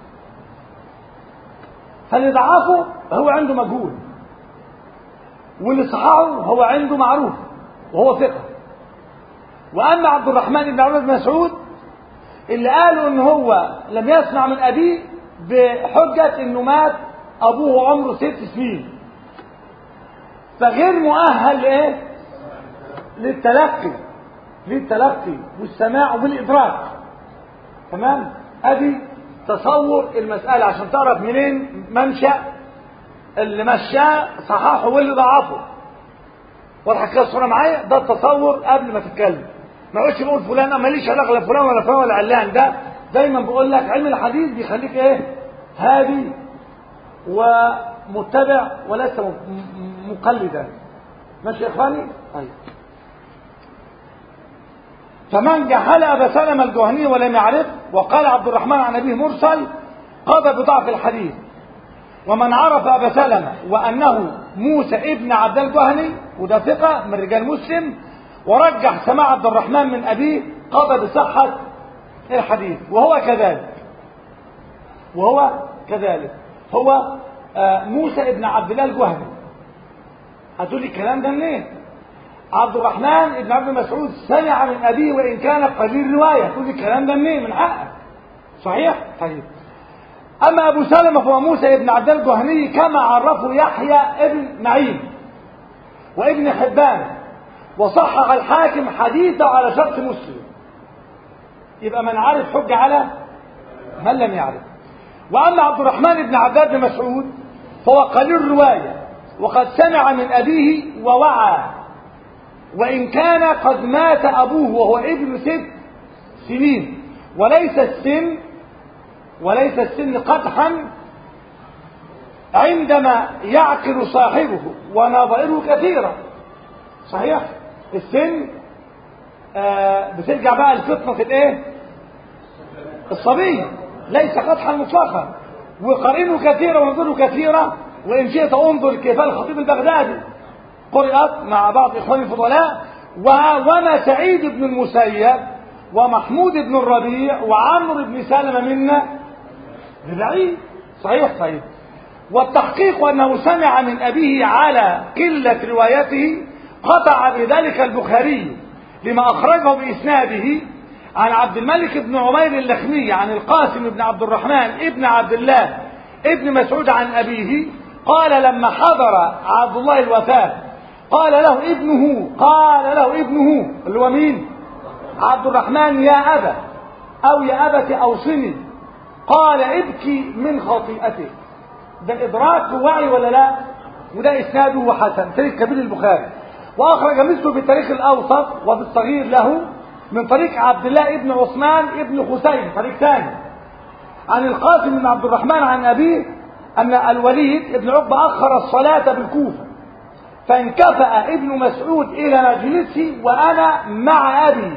فاللي ضعفه هو عنده مجهول واللي صححه هو عنده معروف وهو ثقة وأما عبد الرحمن بن عبد بن مسعود اللي قالوا إن هو لم يسمع من أبيه بحجة إنه مات أبوه عمره ست سنين فغير مؤهل لإيه؟ للتلقي للتلقي والسماع والإدراك تمام؟ أدي تصور المسألة عشان تعرف منين منشأ اللي مشاه صححه واللي ضعفه واضحة كده الصورة معايا ده التصور قبل ما تتكلم ما اقولش بقول فلان انا ماليش علاقة لا فلان ولا فلان ولا علان ده دايما بقول لك علم الحديث بيخليك ايه هادي ومتبع وليس مقلدا ماشي يا اخواني طيب فمن جهل ابا سلمة الجهني ولم يعرف وقال عبد الرحمن عن ابيه مرسل قضى بضعف الحديث ومن عرف ابا سلمة وانه موسى ابن عبد الجهني وده ثقة من رجال مسلم ورجح سماع عبد الرحمن من ابيه قضى بصحة الحديث وهو كذلك وهو كذلك هو موسى ابن عبد الله الجهني هتقول لي الكلام ده منين عبد الرحمن ابن عبد مسعود سمع من ابيه وان كان قليل روايه تقول لي الكلام ده منين من حقك صحيح طيب اما ابو سلمه فهو موسى ابن عبد الجهني كما عرفه يحيى ابن معين وابن حبان وصحح الحاكم حديثه على شرط مسلم يبقى من عارف حجه على من لم يعرف واما عبد الرحمن بن عباد بن مسعود فهو قليل روايه وقد سمع من ابيه ووعى وإن كان قد مات أبوه وهو ابن ست سنين وليس السن وليس السن قدحا عندما يعقل صاحبه ونظائره كثيرة صحيح السن آه بترجع بقى الفطنة الايه الصبي ليس قدحا مطلقا وقرينه كثيرة ونظره كثيرة وإن شئت انظر كيف الخطيب البغدادي قرأت مع بعض إخواني الفضلاء وما سعيد بن المسيب ومحمود بن الربيع وعمرو بن سلمة منا ببعيد صحيح صحيح والتحقيق أنه سمع من أبيه على قلة روايته قطع بذلك البخاري لما أخرجه بإسناده عن عبد الملك بن عمير اللخمي عن القاسم بن عبد الرحمن ابن عبد الله ابن مسعود عن أبيه قال لما حضر عبد الله الوفاة قال له ابنه قال له ابنه اللي هو مين عبد الرحمن يا أبا أو يا أبت أوصني قال ابكي من خطيئتك ده إدراك ووعي ولا لا وده إسناده حسن تاريخ كبير البخاري وأخرج مثله في التاريخ الأوسط وفي الصغير له من طريق عبد الله ابن عثمان ابن حسين طريق ثاني عن القاسم بن عبد الرحمن عن أبيه أن الوليد ابن عقبة أخر الصلاة بالكوفة فانكفأ ابن مسعود إلى مجلسه وأنا مع أبي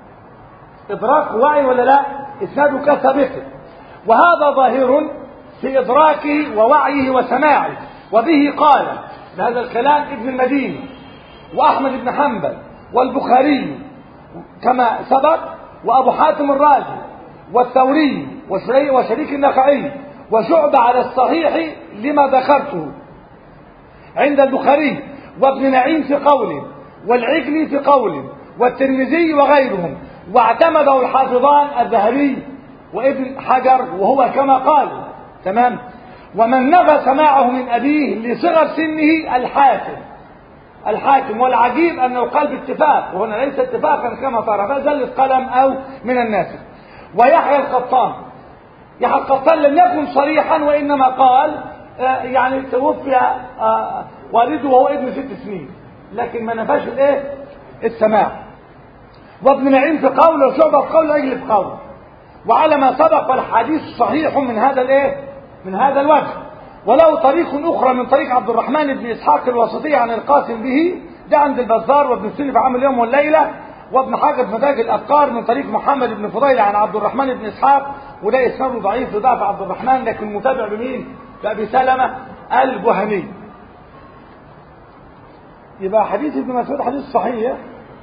إدراك وعي ولا لا إسناده كسبته وهذا ظاهر في إدراكه ووعيه وسماعه وبه قال بهذا الكلام ابن المديني وأحمد بن حنبل والبخاري كما سبق وأبو حاتم الرازي والثوري وشريك النخعي وشعب على الصحيح لما ذكرته عند البخاري وابن نعيم في قول والعجلي في قول والترمذي وغيرهم واعتمده الحافظان الذهبي وابن حجر وهو كما قال تمام ومن نفى سماعه من أبيه لصغر سنه الحاكم الحاكم والعجيب أنه قال باتفاق وهنا ليس اتفاقا كما ترى فزل قلم أو من الناس ويحيى القطان يحيى القطان لم يكن صريحا وإنما قال آه يعني توفي آه والده وهو ابن ست سنين لكن ما نفاش الايه السماع وابن نعيم في قوله وشعبة في قوله أجل في قوله وعلى ما سبق فالحديث صحيح من هذا الايه من هذا الوجه وله طريق أخرى من طريق عبد الرحمن بن إسحاق الوسطي عن القاسم به ده عند البزار وابن سني في عام اليوم والليلة وابن حجر في مداج الأفكار من طريق محمد بن فضيل عن عبد الرحمن بن إسحاق وده إسناده ضعيف لضعف عبد الرحمن لكن متابع بمين؟ بأبي سلمة الجهني يبقى حديث ابن مسعود حديث صحيح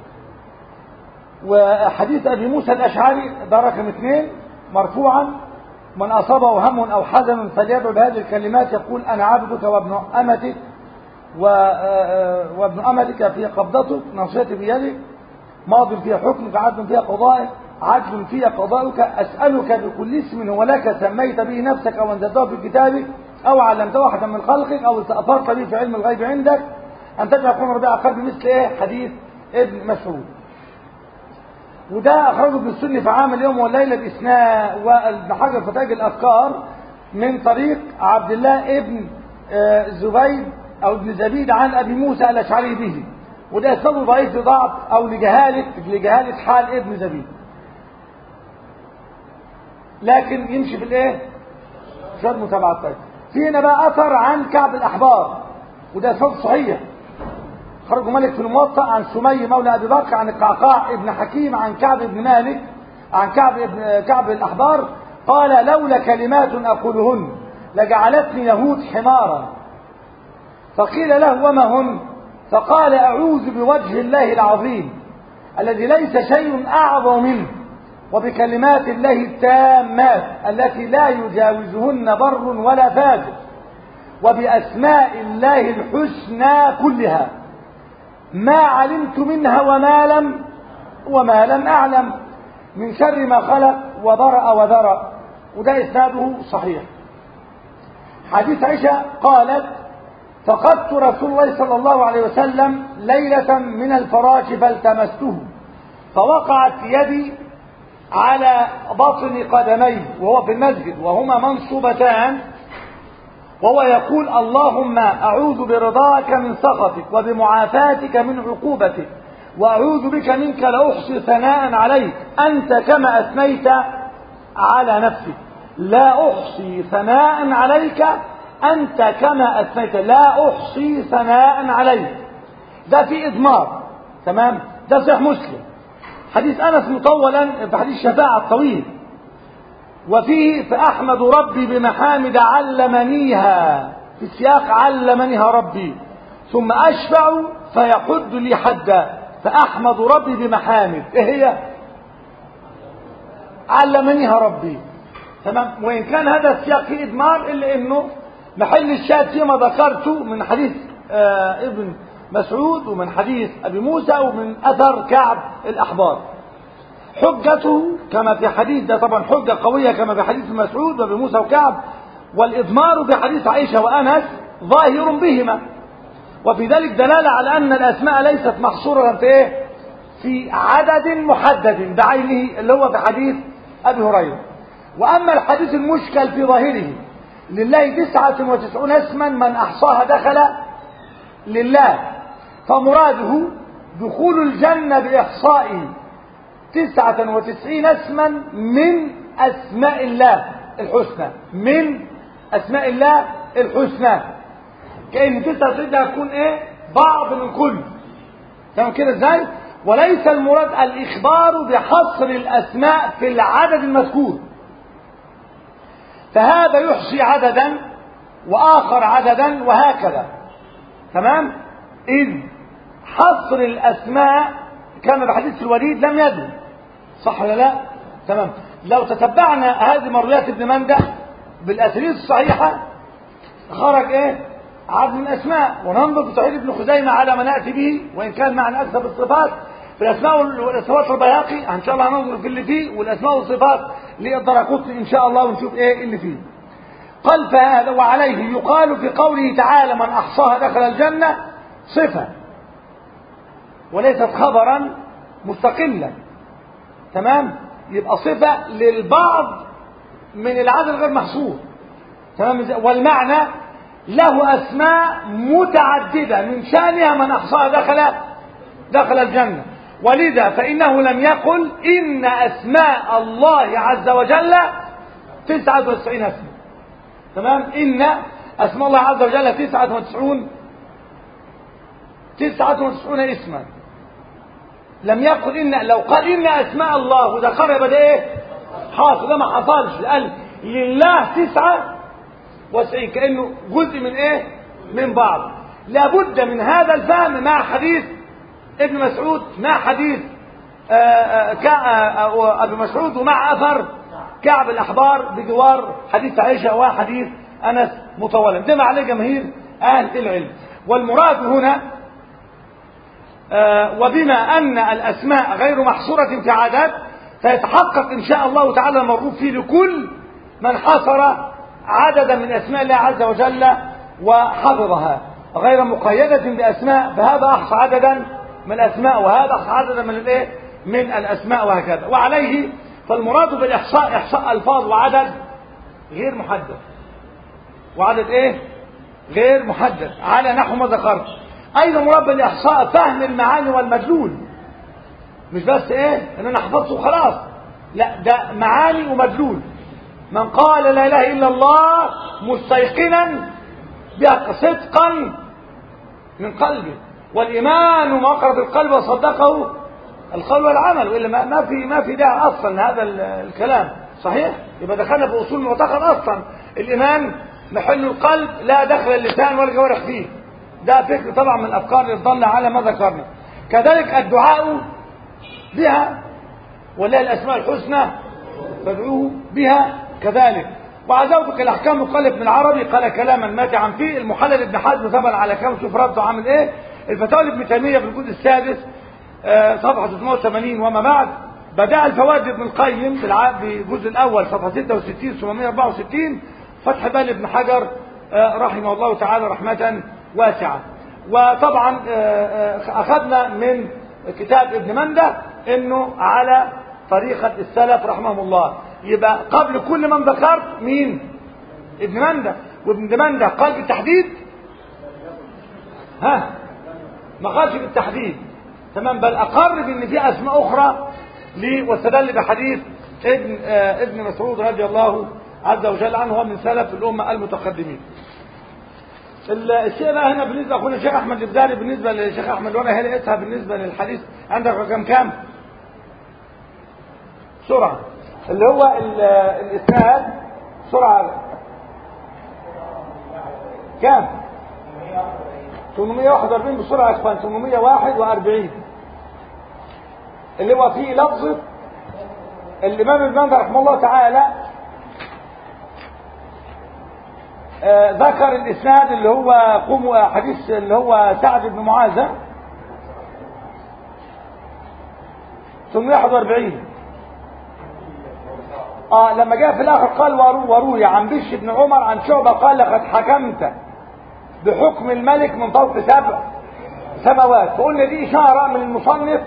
وحديث أبي موسى الأشعري ده رقم اثنين مرفوعا من أصابه هم أو حزن فليدعو بهذه الكلمات يقول أنا عبدك وابن أمتك وابن أمتك في قبضتك نصيتي بيدك ماض فيها حكمك عدل فيها قضائك عدل فيها قضاؤك أسألك بكل اسم هو لك سميت به نفسك أو أنزلته في كتابك أو علمته أحدا من خلقك أو استأثرت به في علم الغيب عندك أن تجعل يكون ربيع قلبي مثل إيه حديث ابن مسعود وده أخرجه ابن السني في عام اليوم والليلة بإسناء وابن حجر في تاج الأفكار من طريق عبد الله ابن زبيد أو ابن زبيد عن أبي موسى الأشعري به وده سبب ضعيف لضعف أو لجهالة لجهالة حال ابن زبيد لكن يمشي في الايه شر متابعة طيب في هنا بقى أثر عن كعب الأحبار وده سبب صحيح خرج مالك في الموطأ عن سمي مولى أبي بكر عن القعقاع ابن حكيم عن كعب بن مالك عن كعب ابن كعب الأحبار قال لولا كلمات أقولهن لجعلتني يهود حمارا فقيل له وما هن فقال أعوذ بوجه الله العظيم الذي ليس شيء أعظم منه وبكلمات الله التامات التي لا يجاوزهن بر ولا فاجر وبأسماء الله الحسنى كلها ما علمت منها وما لم وما لم أعلم من شر ما خلق وبرأ وذرأ وده إسناده صحيح حديث عائشة قالت فقدت رسول الله صلى الله عليه وسلم ليلة من الفراش فالتمسته فوقعت يدي على بطن قدميه وهو في المسجد وهما منصوبتان وهو يقول اللهم أعوذ برضاك من سخطك وبمعافاتك من عقوبتك وأعوذ بك منك لا أحصي ثناء عليك أنت كما أثنيت على نفسك لا أحصي ثناء عليك أنت كما أثنيت لا أحصي ثناء عليك ده في إضمار تمام ده صحيح مسلم حديث أنس مطولا في حديث الشفاعة الطويل وفيه فأحمد ربي بمحامد علمنيها في سياق علمنيها ربي ثم أشفع فيحد لي حدا فأحمد ربي بمحامد إيه هي علمنيها ربي تمام وإن كان هذا السياق فيه إدمار إلا إنه محل الشاهد فيما ذكرته من حديث آه ابن مسعود ومن حديث أبي موسى ومن أثر كعب الأحبار حجته كما في حديث ده طبعا حجة قوية كما في حديث مسعود وابي موسى وكعب والإضمار في حديث عائشة وأنس ظاهر بهما وفي ذلك دلالة على أن الأسماء ليست محصورة في إيه؟ في عدد محدد بعينه اللي هو في حديث أبي هريرة وأما الحديث المشكل في ظاهره لله تسعة وتسعون اسما من أحصاها دخل لله فمراده دخول الجنة بإحصاء تسعة وتسعين اسما من أسماء الله الحسنى من أسماء الله الحسنى كأن تسعة وتسعين ده هتكون إيه بعض من كل تمام كده إزاي وليس المراد الإخبار بحصر الأسماء في العدد المذكور فهذا يحصي عددا وآخر عددا وهكذا تمام إذ حصر الأسماء كما بحديث الوليد لم يدل صح ولا لا تمام لو تتبعنا هذه مرويات ابن منده بالأساليب الصحيحة خرج ايه عدد من الأسماء وننظر في صحيح ابن خزيمة على ما نأتي به وإن كان معنى أكثر بالصفات في الأسماء والصفات البياقي إن شاء الله هننظر في اللي فيه والأسماء والصفات للدرقطني إن شاء الله ونشوف إيه اللي فيه قال فهذا وعليه يقال في قوله تعالى من أحصاها دخل الجنة صفة وليست خبرا مستقلا تمام يبقى صفة للبعض من العدد غير محصور تمام والمعنى له أسماء متعددة من شأنها من أحصاها دخل دخل الجنة ولذا فإنه لم يقل إن أسماء الله عز وجل تسعة وتسعين اسما تمام إن أسماء الله عز وجل تسعة وتسعون تسعة وتسعون اسما لم يقل إن لو قال إن أسماء الله وذكرها يبقى ده إيه حاصل ده ما حصلش قال لله تسعة وتسعين كأنه جزء من إيه من بعض لابد من هذا الفهم مع حديث ابن مسعود مع حديث أبي مسعود ومع أثر كعب الأحبار بجوار حديث عائشة وحديث أنس مطولا ده عليه جماهير أهل العلم والمراد هنا وبما أن الأسماء غير محصورة في عادات فيتحقق إن شاء الله تعالى المرغوب فيه لكل من حصر عددا من أسماء الله عز وجل وحفظها غير مقيدة بأسماء فهذا أحصى عددا من الأسماء وهذا أحصى عددا من الإيه؟ من الأسماء وهكذا وعليه فالمراد بالإحصاء إحصاء ألفاظ وعدد غير محدد وعدد إيه؟ غير محدد على نحو ما ذكرت أيضا مراد بالإحصاء فهم المعاني والمدلول مش بس إيه؟ إن أنا حفظته خلاص لا ده معاني ومدلول من قال لا إله إلا الله مستيقنا بها صدقا من قلبه والإيمان وقرب القلب وصدقه القول والعمل والا ما ما في ما في داعي اصلا لهذا الكلام صحيح يبقى دخلنا في اصول معتقد اصلا الايمان محل القلب لا دخل اللسان ولا الجوارح فيه ده فكر طبعا من الافكار اللي تضل على ما ذكرنا كذلك الدعاء بها ولله الاسماء الحسنى فادعوه بها كذلك وعزوتك الاحكام مقلب من العربي قال كلاما ماتعا فيه المحلل ابن حزم ثبت على كم شوف رده عامل ايه الفتاوى لابن تيميه في الجزء السادس صفحة 380 وما بعد بدأ الفوائد ابن القيم في الجزء الأول صفحة 66 764 فتح بال ابن حجر رحمه الله تعالى رحمة واسعة وطبعا أخذنا من كتاب ابن مندة انه على طريقة السلف رحمهم الله يبقى قبل كل من ذكرت مين ابن مندة وابن مندة قال بالتحديد ها ما قالش بالتحديد تمام بل اقر بان في اسماء اخرى لي واستدل بحديث ابن آه ابن مسعود رضي الله عز وجل عنه هو من سلف الامه المتقدمين الشيء بقى هنا بالنسبه اخونا الشيخ احمد الابداري بالنسبه للشيخ احمد وانا هي لقيتها بالنسبه للحديث عندك رقم كام سرعه اللي هو الاسناد سرعه كام 841 بسرعه يا اخوان 841 اللي هو فيه لفظة الإمام ابن رحمه الله تعالى آه ذكر الإسناد اللي هو قوم حديث اللي هو سعد بن معاذ 841 اه لما جاء في الاخر قال ورو وروي عن بش بن عمر عن شعبة قال لقد حكمت بحكم الملك من فوق سبع سماوات فقلنا دي اشارة من المصنف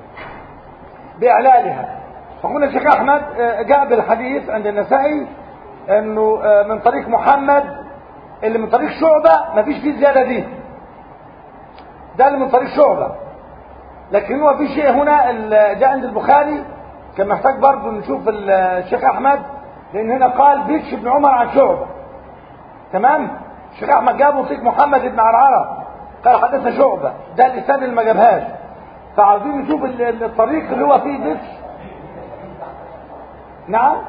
باعلالها فقلنا الشيخ احمد جاء بالحديث عند النسائي انه من طريق محمد اللي من طريق شعبة مفيش فيه الزيادة دي ده اللي من طريق شعبة لكن هو في شيء هنا جاء عند البخاري كان محتاج برضه نشوف الشيخ احمد لان هنا قال بيتش بن عمر عن شعبة تمام الشيخ احمد جابه طريق محمد بن عرعرة قال حدثنا شعبة ده الاسناد اللي ما جابهاش فعاوزين نشوف الطريق اللي هو فيه بيتش نعم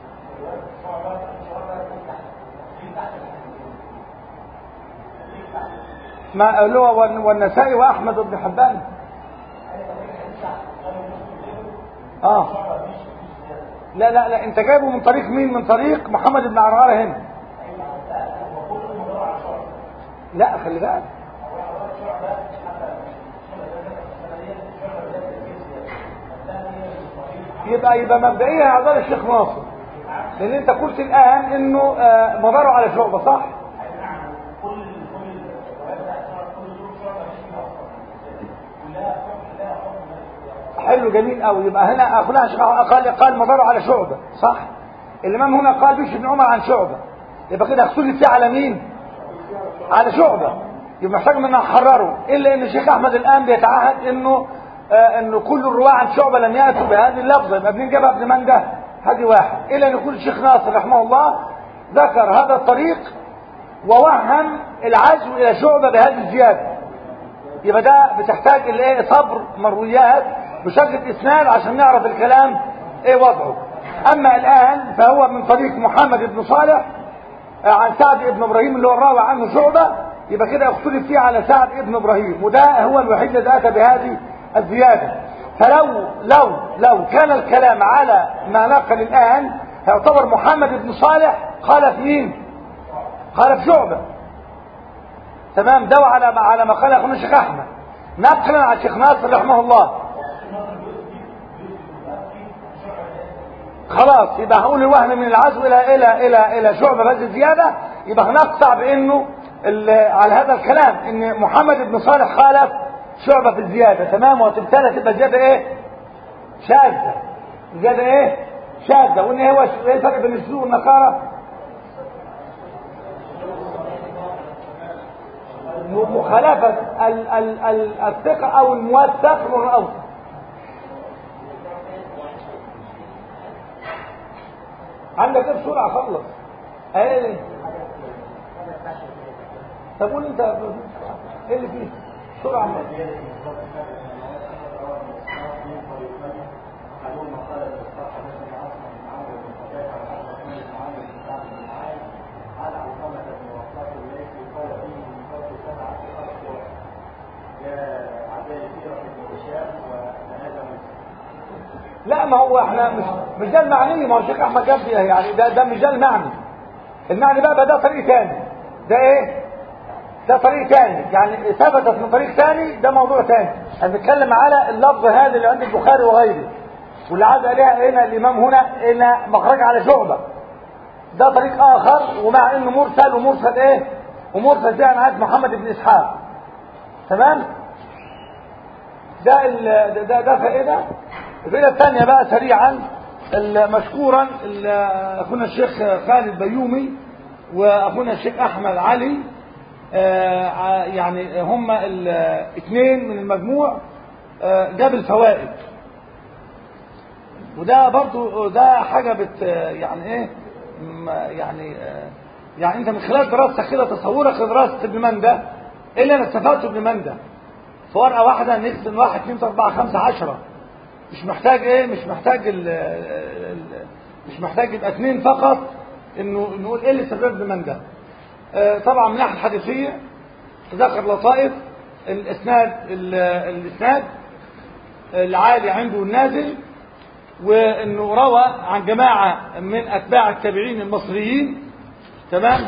ما اللي هو والنسائي واحمد بن حبان اه لا لا لا انت جايبه من طريق مين من طريق محمد بن عرعره هنا لا خلي بالك يبقى يبقى مبدئيا اعذار الشيخ ناصر لان انت قلت الان انه آه مداره على شعبه صح حلو جميل قوي يبقى هنا اخونا قال قال مداره على شعبه صح الامام هنا قال بيش بن عمر عن شعبه يبقى كده اختلف فيه على مين على شعبه يبقى محتاج ان نحرره الا ان الشيخ احمد الان بيتعهد انه آه انه كل الرواه عن شعبه لم ياتوا بهذه اللفظه يبقى منين جابها ابن من ده هذه واحد الا ان يقول الشيخ ناصر رحمه الله ذكر هذا الطريق ووهم العزو الى شعبه بهذه الزياده يبقى ده بتحتاج الايه صبر مرويات بشكل اسناد عشان نعرف الكلام ايه وضعه اما الان فهو من طريق محمد بن صالح عن سعد بن ابراهيم اللي هو الراوي عنه شعبه يبقى كده اختلف فيه على سعد بن ابراهيم وده هو الوحيد الذي اتى بهذه الزياده فلو لو لو كان الكلام على ما نقل الان يعتبر محمد بن صالح قال في مين قال في شعبه تمام ده على على ما قال اخونا الشيخ احمد نقلا عن الشيخ ناصر رحمه الله خلاص يبقى هقول الوهم من العزو الى الى الى الى شعبه بس زياده يبقى هنقطع بانه على هذا الكلام ان محمد بن صالح خالف شعبه في الزياده تمام وتبتلى تبقى زياده ايه شاذه زياده ايه شاذه وان هو ايه الفرق بين السوء والنقاره مخالفه ال ال ال الثقه او الموثق من الاوثق عندك ايه بسرعه خلص ايه طب قول انت ايه اللي فيه بسرعه لا ما هو احنا مش مش ده المعني ما هو الشيخ احمد جاب يعني ده ده مش ده المعني المعني بقى, بقى ده طريق ثاني ده ايه ده طريق ثاني يعني ثبتت من طريق ثاني ده موضوع ثاني احنا بنتكلم على اللفظ هذا اللي عند البخاري وغيره واللي عاد عليها هنا الامام هنا هنا مخرج على شعبه ده طريق اخر ومع انه مرسل ومرسل ايه ومرسل زي انا عارف محمد بن اسحاق تمام ده ال... ده ده فائده الفائده الثانيه بقى سريعا مشكورا اخونا الشيخ خالد بيومي واخونا الشيخ احمد علي آه يعني هم الاثنين من المجموع آه جاب الفوائد وده برضو ده حاجة بت يعني ايه يعني آه يعني انت من خلال دراستك كده تصورك لدراسة ابن مندى ايه اللي انا استفدته ابن مندى في ورقة واحدة نكتب واحد اثنين اربعة خمسة عشرة مش محتاج ايه مش محتاج ال ال مش محتاج يبقى اثنين فقط انه نقول ايه اللي استفدت ابن مندى طبعا من الناحيه الحديثيه ذكر لطائف الاسناد الاسناد العالي عنده النازل وانه روى عن جماعة من اتباع التابعين المصريين تمام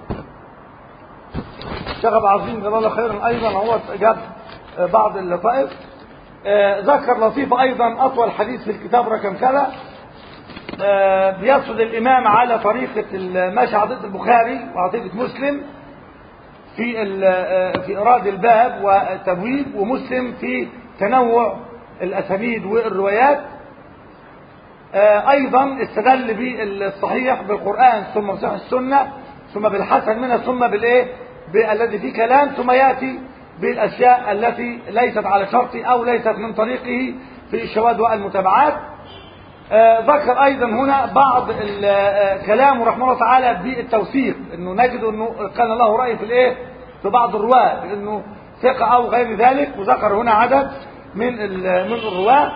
شغب عظيم جزاه الله خيرا ايضا هو جاب بعض اللطائف آه، ذكر لطيفة ايضا اطول حديث في الكتاب رقم كذا آه، بيقصد الامام على طريقة ماشي عضية البخاري وعضية مسلم في ال- آه، في إيراد الباب والتبويب ومسلم في تنوع الأسانيد والروايات آه، أيضا استدل بالصحيح بالقرآن ثم بصحيح السنة ثم بالحسن منها ثم بالإيه بالذي فيه كلام ثم يأتي بالأشياء التي ليست على شرطه أو ليست من طريقه في الشواذ والمتابعات آه، ذكر ايضا هنا بعض ال- آه، كلامه رحمه الله تعالى بالتوثيق انه نجد انه كان له راي في الايه في بعض الرواه بانه ثقه او غير ذلك وذكر هنا عدد من ال- من الرواه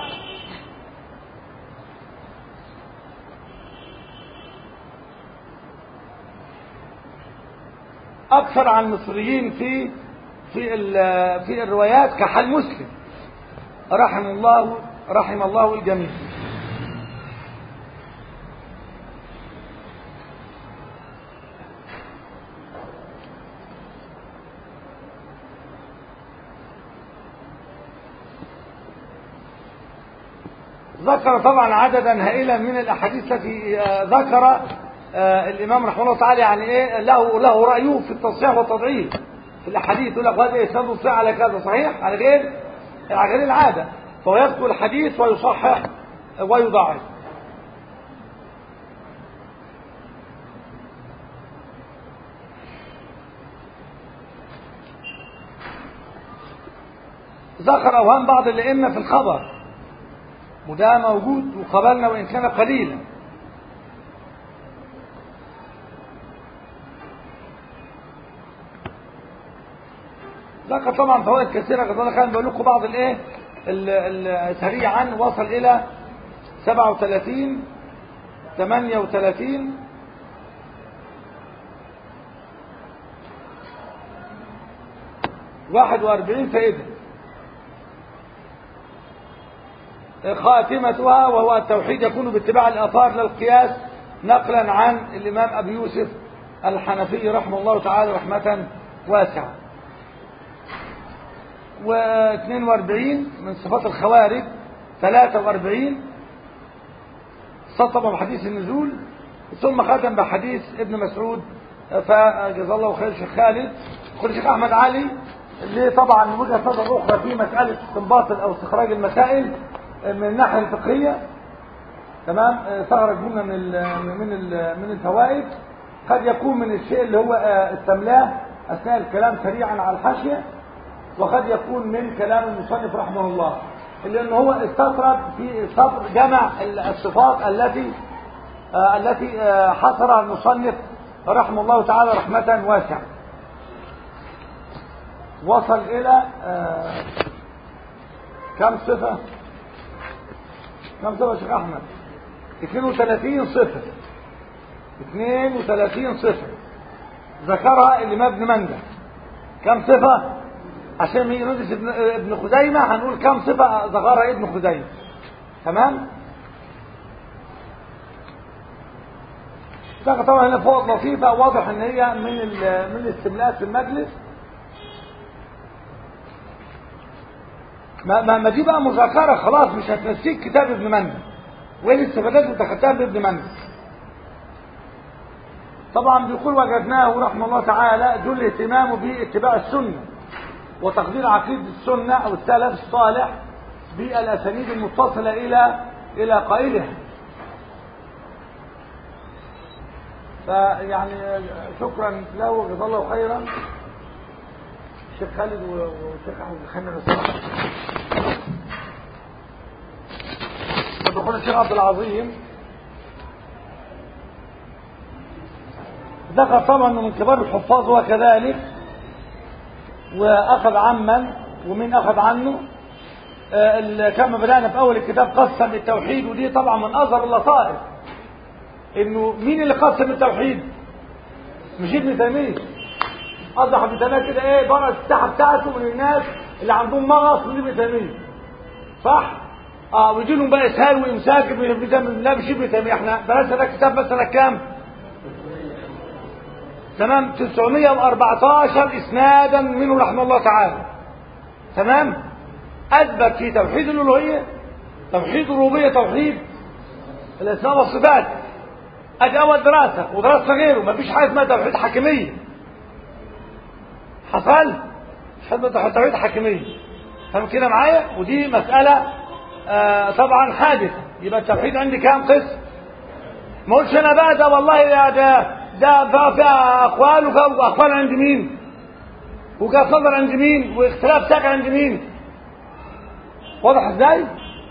اكثر عن المصريين في في ال- في الروايات كحال مسلم رحم الله رحم الله الجميع ذكر طبعا عددا هائلا من الاحاديث التي آه، ذكر آه، الامام رحمه الله تعالى يعني ايه له له رايه في التصحيح والتضعيف في الاحاديث يقول لك هذا اسناد صحيح على كذا صحيح على غير على غير العاده فهو يذكر الحديث ويصحح ويضاعف ذكر اوهام بعض الائمه في الخبر وده موجود وقبلنا وإن كان قليلا ذكر طبعا فوائد كثيرة قد الله كان بقول لكم بعض الايه ال- ال- سريعا وصل إلى 37 38 41 فائدة خاتمتها وهو التوحيد يكون باتباع الآثار للقياس نقلا عن الإمام أبي يوسف الحنفي رحمه الله تعالى رحمة واسعة و42 من صفات الخوارج 43 سطب بحديث النزول ثم ختم بحديث ابن مسعود فجزا الله خير شيخ خالد كل شيخ احمد علي اللي طبعا من وجهه نظر اخرى في مساله استنباط او استخراج المسائل من الناحيه الفقهيه تمام آه، استخرج منا من ال من ال من الفوائد قد يكون من الشيء اللي هو آه، استملاه اثناء الكلام سريعا على الحاشيه وقد يكون من كلام المصنف رحمه الله لأنه هو استطرد في سطر جمع الصفات التي آه التي آه حصرها المصنف رحمه الله تعالى رحمة واسعة وصل إلى آه كم صفة كم صفة يا شيخ أحمد 32 صفة 32 صفة ذكرها الإمام ابن منده كم صفة عشان ما ندرس ابن, ابن خزيمة هنقول كم صفة ذكرها ابن خزيمة تمام ده طبعا هنا فوق لطيفة واضح ان هي من ال- من الاستملاءات في المجلس ما, ما, ما دي بقى مذاكرة خلاص مش هتنسيك كتاب ابن مندى وايه الاستفادات اللي دخلتها بابن مندى طبعا بيقول وجدناه رحمه الله تعالى جل اهتمامه باتباع السنه وتقدير عقيدة السنة أو السلف الصالح بالأسانيد المتصلة إلى إلى قائلها فيعني شكرا له وجزاه الله خيرا الشيخ خالد و- والشيخ أحمد الخمر الصراحة ودخول الشيخ عبد العظيم ذكر طبعا أنه من كبار الحفاظ وكذلك واخذ عمن ومين اخذ عنه آه، ال- كما بدأنا في اول الكتاب قسم التوحيد ودي طبعا من اظهر اللطائف انه مين اللي قسم التوحيد مش ابن تيميه اصبح ابن تيميه كده ايه بره الساحه بتاعته من الناس اللي عندهم مغص من ابن تيميه صح اه ويجي لهم بقى اسهال وامساك لا بشبه تيميه احنا درسنا ده كتاب مثلا كام تمام 914 اسنادا منه رحمه الله تعالى تمام اثبت في توحيد الالوهيه توحيد الربوبيه توحيد الاسماء والصفات ادي اول دراسه ودراسه غيره مفيش حاجه اسمها توحيد حاكميه حصل مش حاجه اسمها توحيد حاكميه فاهم كده معايا ودي مساله آه طبعا حادثه يبقى التوحيد عندي كام قسم ما قلتش انا بقى ده والله يا ده ده فيها فيها اقوال وفيها اقوال عند مين وجهه نظر عند مين واختلاف ساكن عند مين واضح ازاي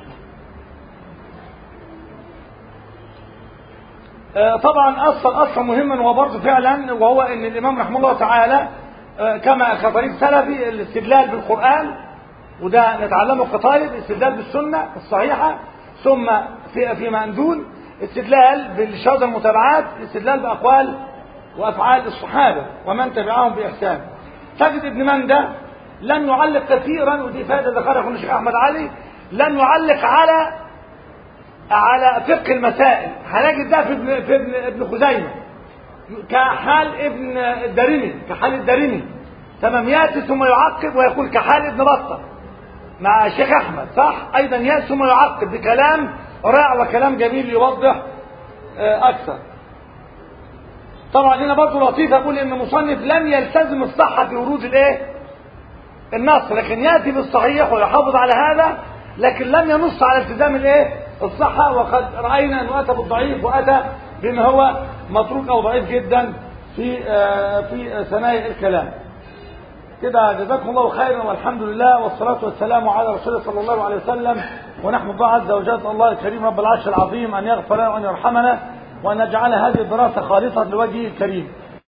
آه طبعا اصل اصل مهما هو برضه فعلا وهو ان الامام رحمه الله تعالى آه كما كطريق سلفي الاستدلال بالقران وده نتعلمه كطالب استدلال بالسنه الصحيحه ثم في فيما دون استدلال بالشهاده المتابعات استدلال باقوال وافعال الصحابه ومن تبعهم باحسان تجد ابن منده لم يعلق كثيرا ودي فائده ذكرها الشيخ احمد علي لم يعلق على على فقه المسائل هنجد ده في ابن في ابن, ابن خزيمه كحال ابن الدارمي كحال الدارمي تمام ياتي ثم يعقب ويقول كحال ابن بطه مع الشيخ احمد صح ايضا ياتي ثم يعقب بكلام رائع وكلام جميل يوضح اكثر طبعا هنا برضه لطيف اقول ان المصنف لم يلتزم الصحه في ورود الايه النص لكن ياتي بالصحيح ويحافظ على هذا لكن لم ينص على التزام الايه الصحه وقد راينا انه اتى بالضعيف واتى بما هو متروك او ضعيف جدا في في ثنايا الكلام كده جزاكم الله خيرا والحمد لله والصلاة والسلام على رسول الله صلى الله عليه وسلم ونحمد الله عز وجل الله الكريم رب العرش العظيم أن يغفر لنا وأن يرحمنا وأن يجعل هذه الدراسة خالصة لوجهه الكريم